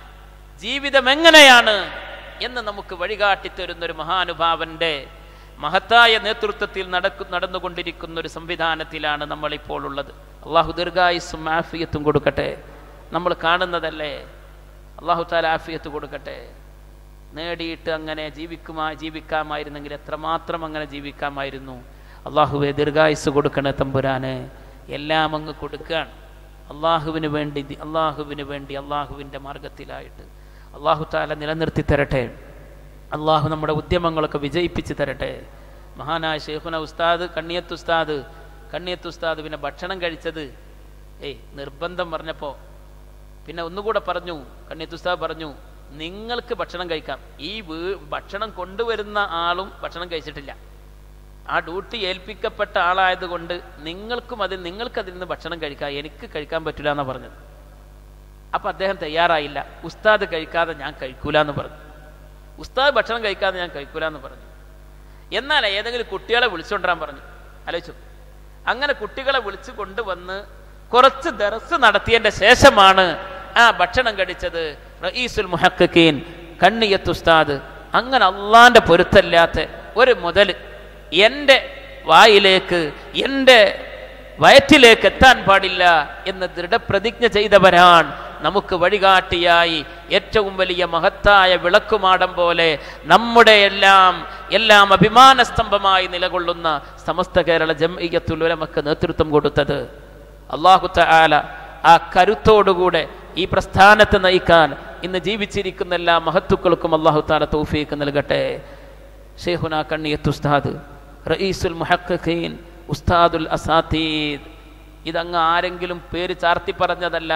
ജീവിതം എങ്ങനെയാണ് എന്ന് നമുക്ക് വഴികാട്ടി തരുന്ന ഒരു മഹാനുഭാവന്റെ മഹത്തായ നേതൃത്വത്തിൽ നടക്കു നടന്നുകൊണ്ടിരിക്കുന്ന ഒരു സംവിധാനത്തിലാണ് നമ്മൾ ഇപ്പോൾ ഉള്ളത് അള്ളാഹു ദീർഘായുസും ആഫിയത്തും കൊടുക്കട്ടെ നമ്മൾ കാണുന്നതല്ലേ അള്ളാഹു താല ആഫിയത്ത് കൊടുക്കട്ടെ നേടിയിട്ട് അങ്ങനെ ജീവിക്കുമാ ജീവിക്കാമായിരുന്നെങ്കിൽ എത്രമാത്രം അങ്ങനെ ജീവിക്കാമായിരുന്നു അള്ളാഹുവെ ദീർഘായുസ് കൊടുക്കണേ തമ്പുരാനെ എല്ലാം അങ്ങ് കൊടുക്കുകയാണ് അള്ളാഹുവിന് വേണ്ടി അള്ളാഹുവിന് വേണ്ടി അള്ളാഹുവിൻ്റെ മാർഗത്തിലായിട്ട് അള്ളാഹു താല നിലനിർത്തി തരട്ടെ അള്ളാഹു നമ്മുടെ ഉദ്യമങ്ങളൊക്കെ വിജയിപ്പിച്ച് തരട്ടെ മഹാനായ ഷെയ്ഖുന ഉസ്താദ് കണ്ണിയത്ത് ഉസ്താദ് കണ്ണിയത്ത് ഉസ്താദ് പിന്നെ ഭക്ഷണം കഴിച്ചത് ഏയ് നിർബന്ധം പറഞ്ഞപ്പോൾ പിന്നെ ഒന്നുകൂടെ പറഞ്ഞു കണ്ണിയത്ത് ഉസ്താദ് പറഞ്ഞു നിങ്ങൾക്ക് ഭക്ഷണം കഴിക്കാം ഈ വീ ഭക്ഷണം കൊണ്ടുവരുന്ന ആളും ഭക്ഷണം കഴിച്ചിട്ടില്ല ആ ഡ്യൂട്ടി ഏൽപ്പിക്കപ്പെട്ട ആളായതുകൊണ്ട് നിങ്ങൾക്കും അതിൽ നിങ്ങൾക്ക് അതിൽ നിന്ന് ഭക്ഷണം കഴിക്കാം എനിക്ക് കഴിക്കാൻ പറ്റില്ല എന്നാണ് പറഞ്ഞത് അപ്പൊ അദ്ദേഹം തയ്യാറായില്ല ഉസ്താദ് കഴിക്കാതെ ഞാൻ കഴിക്കൂല എന്ന് പറഞ്ഞു ഉസ്താദ് ഭക്ഷണം കഴിക്കാതെ ഞാൻ കഴിക്കൂല എന്ന് പറഞ്ഞു എന്നാൽ ഏതെങ്കിലും കുട്ടികളെ വിളിച്ചുകൊണ്ടിരാൻ പറഞ്ഞു ആലോചിച്ചു അങ്ങനെ കുട്ടികളെ വിളിച്ചു കൊണ്ടുവന്ന് കുറച്ച് ദർസ് നടത്തിയതിന്റെ ശേഷമാണ് ആ ഭക്ഷണം കഴിച്ചത് റഈസുൽ മുഹക്കീൻ കണ്ണിയത്ത് ഉസ്താദ് അങ്ങനെ അള്ളാന്റെ പൊരുത്തല്ലാത്ത ഒരു മുതൽ എൻ്റെ വായിലേക്ക് എൻ്റെ വയറ്റിലേക്ക് എത്താൻ പാടില്ല എന്ന് ദൃഢപ്രതിജ്ഞ ചെയ്തവരാണ് നമുക്ക് വഴികാട്ടിയായി ഏറ്റവും വലിയ മഹത്തായ വിളക്കുമാടം പോലെ നമ്മുടെ എല്ലാം എല്ലാം അഭിമാനസ്തംഭമായി നിലകൊള്ളുന്ന സമസ്ത കേരള ജംഇയ്യത്തുലമക്ക് നേതൃത്വം കൊടുത്തത് അള്ളാഹു ആല ആ കരുത്തോടുകൂടെ ഈ പ്രസ്ഥാനത്തെ നയിക്കാൻ ഇന്ന് ജീവിച്ചിരിക്കുന്ന എല്ലാ മഹത്തുക്കൾക്കും അള്ളാഹു താല തൗഫീക്ക് നൽകട്ടെ ഷെയ്ഖുന കണ്ണിയത്ത് ഉസ്താദ് റഈസുൽ മുഹക്കീൻ ഉസ്താദുൽ അസാത്തീദ് ഇതങ്ങ് ആരെങ്കിലും പേര് ചാർത്തി പറഞ്ഞതല്ല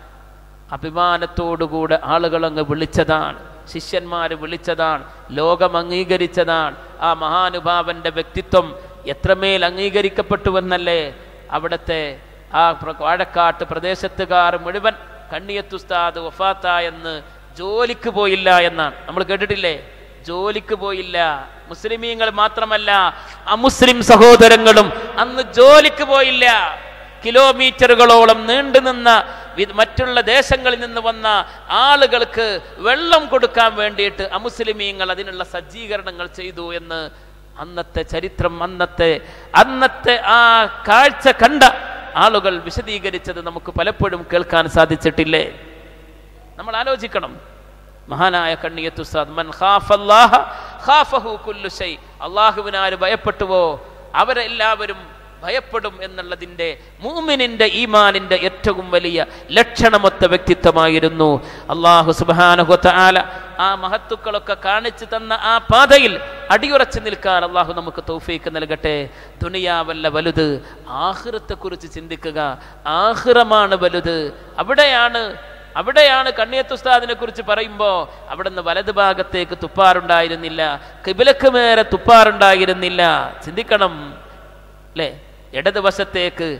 അഭിമാനത്തോടുകൂടെ ആളുകൾ അങ്ങ് വിളിച്ചതാണ് ശിഷ്യന്മാർ വിളിച്ചതാണ് ലോകം അംഗീകരിച്ചതാണ് ആ മഹാനുഭാവന്റെ വ്യക്തിത്വം എത്രമേൽ അംഗീകരിക്കപ്പെട്ടുവെന്നല്ലേ അവിടുത്തെ ആ വാഴക്കാട്ട് പ്രദേശത്തുകാർ മുഴുവൻ കണ്ണിയത്തുസ്താദ് വഫാത്ത എന്ന് ജോലിക്ക് പോയില്ല എന്നാണ് നമ്മൾ കേട്ടിട്ടില്ലേ ജോലിക്ക് പോയില്ല മുസ്ലിമീങ്ങൾ മാത്രമല്ല അമുസ്ലിം സഹോദരങ്ങളും അന്ന് ജോലിക്ക് പോയില്ല കിലോമീറ്ററുകളോളം നീണ്ടുനിന്ന മറ്റുള്ള ദേശങ്ങളിൽ നിന്ന് വന്ന ആളുകൾക്ക് വെള്ളം കൊടുക്കാൻ വേണ്ടിയിട്ട് അമുസ്ലിമീങ്ങൾ അതിനുള്ള സജ്ജീകരണങ്ങൾ ചെയ്തു എന്ന് അന്നത്തെ ചരിത്രം അന്നത്തെ അന്നത്തെ ആ കാഴ്ച കണ്ട ആളുകൾ വിശദീകരിച്ചത് നമുക്ക് പലപ്പോഴും കേൾക്കാൻ സാധിച്ചിട്ടില്ലേ നമ്മൾ ആലോചിക്കണം മഹാനായ കണ്ണിയത്ത് ഉസ്താദ് മൻ ഖാഫല്ലാഹ ഖാഫഹു കുല്ലു ഷൈ അള്ളാഹുവിനാര് ഭയപ്പെട്ടുവോ അവരെല്ലാവരും ഭയപ്പെടും എന്നുള്ളതിൻ്റെ മൂമിനിന്റെ ഈമാനിന്റെ ഏറ്റവും വലിയ ലക്ഷണമൊത്ത വ്യക്തിത്വമായിരുന്നു അള്ളാഹു സുബാനഹുത്ത ആല ആ മഹത്തുക്കളൊക്കെ കാണിച്ചു തന്ന ആ പാതയിൽ അടിയുറച്ചു നിൽക്കാൻ അള്ളാഹു നമുക്ക് തൗഫീക്ക് നൽകട്ടെ ദുനിയാവല്ല വലുത് ആഹ്റത്തെ കുറിച്ച് ചിന്തിക്കുക ആഹ്റമാണ് വലുത് അവിടെയാണ് അവിടെയാണ് കണ്ണിയത്തുസ്താദിനെ കുറിച്ച് പറയുമ്പോൾ അവിടെ നിന്ന് വലത് ഭാഗത്തേക്ക് തുപ്പാറുണ്ടായിരുന്നില്ല കിബിലക്ക് മേരെ തുപ്പാറുണ്ടായിരുന്നില്ല ചിന്തിക്കണം അല്ലേ ഇടതുവശത്തേക്ക്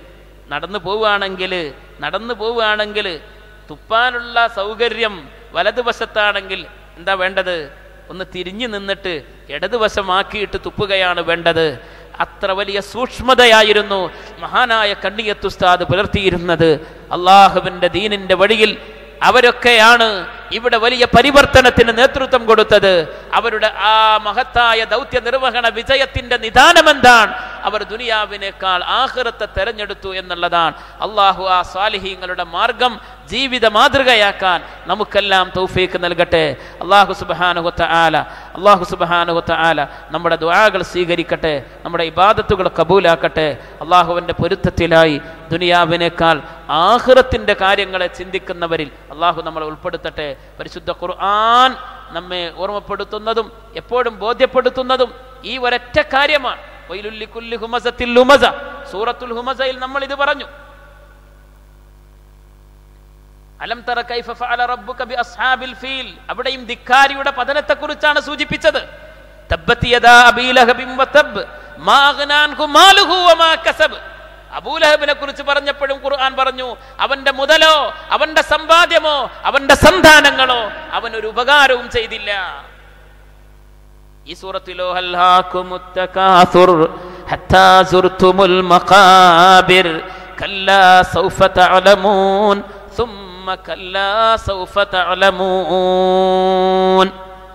നടന്നു പോവുകയാണെങ്കിൽ നടന്നു പോവുകയാണെങ്കിൽ തുപ്പാനുള്ള സൗകര്യം വലതുവശത്താണെങ്കിൽ എന്താ വേണ്ടത് ഒന്ന് തിരിഞ്ഞു നിന്നിട്ട് ഇടതുവശമാക്കിയിട്ട് തുപ്പുകയാണ് വേണ്ടത് അത്ര വലിയ സൂക്ഷ്മതയായിരുന്നു മഹാനായ കണ്ണിയത്തുസ്താദ് പുലർത്തിയിരുന്നത് അള്ളാഹുവിൻ്റെ ദീനിൻ്റെ വഴിയിൽ അവരൊക്കെയാണ് ഇവിടെ വലിയ പരിവർത്തനത്തിന് നേതൃത്വം കൊടുത്തത് അവരുടെ ആ മഹത്തായ ദൗത്യ നിർവഹണ വിജയത്തിന്റെ നിദാനം എന്താണ് അവർ ദുനിയാവിനേക്കാൾ ആഹ്റത്തെ തെരഞ്ഞെടുത്തു എന്നുള്ളതാണ് അള്ളാഹു ആ സ്വാലിഹീങ്ങളുടെ മാർഗം ജീവിത മാതൃകയാക്കാൻ നമുക്കെല്ലാം തൗഫീക്ക് നൽകട്ടെ അള്ളാഹു സുബാനുഹത്ത ആല അള്ളാഹു സുബാനുഹത്ത ആല നമ്മുടെ ദ്വാകൾ സ്വീകരിക്കട്ടെ നമ്മുടെ ഇബാദത്തുകൾ കബൂലാക്കട്ടെ അള്ളാഹുവിൻ്റെ പൊരുത്തത്തിലായി ദുനിയാവിനേക്കാൾ ആഹ്റത്തിൻ്റെ കാര്യങ്ങളെ ചിന്തിക്കുന്നവരിൽ അള്ളാഹു നമ്മളെ ഉൾപ്പെടുത്തട്ടെ പരിശുദ്ധ ഖുർആൻ നമ്മെ ഓർമ്മപ്പെടുത്തുന്നതും എപ്പോഴും ബോധ്യപ്പെടുത്തുന്നതും ഈ ഒരൊറ്റ കാര്യമാണ് വൈലുല്ലി കുല്ലി ഹുമസത്തിൽ ഹുമസ സൂറത്തുൽ ഹുമസയിൽ നമ്മൾ ഇത് പറഞ്ഞു അലം തറ കൈഫ ഫഅല റബ്ബുക ബി അസ്ഹാബിൽ ഫീൽ അവിടെയും ധിക്കാരിയുടെ പതനത്തെക്കുറിച്ചാണ് സൂചിപ്പിച്ചത് തബ്ബത് യദാ അബീ ലഹബിൻ വതബ് മാ അഗ്നാ അൻഹു മാലുഹു വമാ കസബ് അബൂലഹബിനെ കുറിച്ച് പറഞ്ഞപ്പോഴും ഖുർആൻ പറഞ്ഞു അവന്റെ മുതലോ അവന്റെ സമ്പാദ്യമോ അവന്റെ സന്താനങ്ങളോ അവനൊരു ഉപകാരവും ചെയ്തില്ല ഈ സൂറത്തിലോ ഹൽഹാക്കുമുത്തകാസുർ ഹത്താ സുർതുമുൽ മഖാബിർ കല്ലാ സൗഫ തഅലമൂൻ ثم كلا سوف تعلمون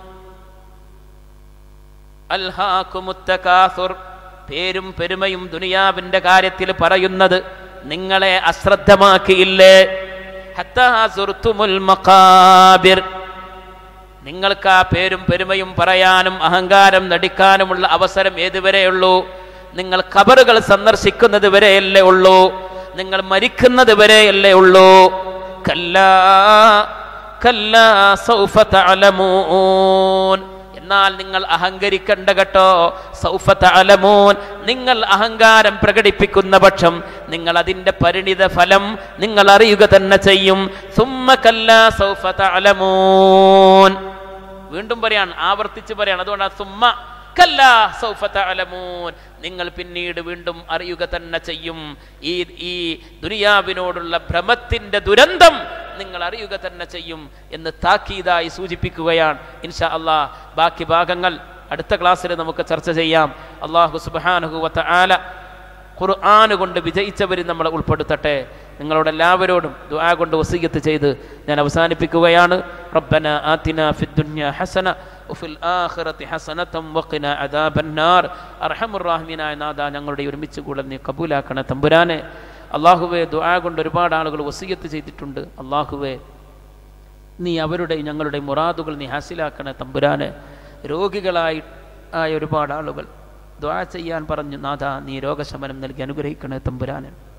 അൽഹാക്കുമുത്തകാസുർ പേരും പെരുമയും ദുനിയാവിന്റെ കാര്യത്തിൽ പറയുന്നത് നിങ്ങളെ അശ്രദ്ധമാക്കിയില്ലേ ഹത്താ സുർത്തുമുൽ മഖാബിർ നിങ്ങൾക്ക് ആ പേരും പെരുമയും പറയാനും അഹങ്കാരം നടിക്കാനുമുള്ള അവസരം ഏതുവരെയുള്ളൂ നിങ്ങൾ ഖബറുകൾ സന്ദർശിക്കുന്നത് വരെയല്ലേ ഉള്ളൂ നിങ്ങൾ മരിക്കുന്നത് വരെയല്ലേ ഉള്ളൂ കല്ലാ കല്ലാ സൗഫ തഅലമൂൻ എന്നാൽ നിങ്ങൾ അഹങ്കരിക്കണ്ട കേട്ടോ സൗഫ തഅലമൂൻ നിങ്ങൾ അഹങ്കാരം പ്രകടിപ്പിക്കുന്ന പക്ഷം നിങ്ങൾ അതിന്റെ പരിണിത ഫലം നിങ്ങൾ അറിയുക തന്നെ ചെയ്യും സുമ്മ കല്ലാ സൗഫ തഅലമൂൻ വീണ്ടും പറയാണ് ആവർത്തിച്ച് പറയാണ് അതുകൊണ്ടാണ് സുമ്മ കല്ലാ സൗഫ തഅലമൂൻ നിങ്ങൾ പിന്നീട് വീണ്ടും അറിയുക തന്നെ ചെയ്യും ഈ ഈ ദുനിയാവിനോടുള്ള ഭ്രമത്തിന്റെ ദുരന്തം നിങ്ങൾ അറിയുക തന്നെ ചെയ്യും എന്ന് താക്കീതായി സൂചിപ്പിക്കുകയാണ് ഇൻഷാ അള്ളാഹ് ബാക്കി ഭാഗങ്ങൾ അടുത്ത ക്ലാസ്സിൽ നമുക്ക് ചർച്ച ചെയ്യാം അള്ളാഹു സുബാനുഹുവത്ത ആല ഖുർആാന് കൊണ്ട് വിജയിച്ചവരിൽ നമ്മളെ ഉൾപ്പെടുത്തട്ടെ നിങ്ങളോട് എല്ലാവരോടും ദുആ കൊണ്ട് വസീയത്ത് ചെയ്ത് ഞാൻ അവസാനിപ്പിക്കുകയാണ് റബ്ബന ആതിന ഫിദ്ദുന്യ ഹസന വഫിൽ ആഖിറതി ഹസനതം വഖിന അദാബന്നാർ അർഹമുർ റഹീമീനായ നാദ ഞങ്ങളുടെ ഈ ഒരുമിച്ച് കൂടൽ നീ കബൂലാക്കണ തമ്പുരാനെ അള്ളാഹുവെ ദുആ കൊണ്ട് ഒരുപാട് ആളുകൾ വസീയത്ത് ചെയ്തിട്ടുണ്ട് അള്ളാഹുവെ നീ അവരുടെ ഞങ്ങളുടെ മുറാദുകൾ നീ ഹാസിലാക്കണ തമ്പുരാനെ രോഗികളായി ആയ ഒരുപാട് ആളുകൾ ദ്വാ ചെയ്യാൻ പറഞ്ഞു നാഥ നീ രോഗശമനം നൽകി അനുഗ്രഹിക്കണേ തമ്പുരാനെ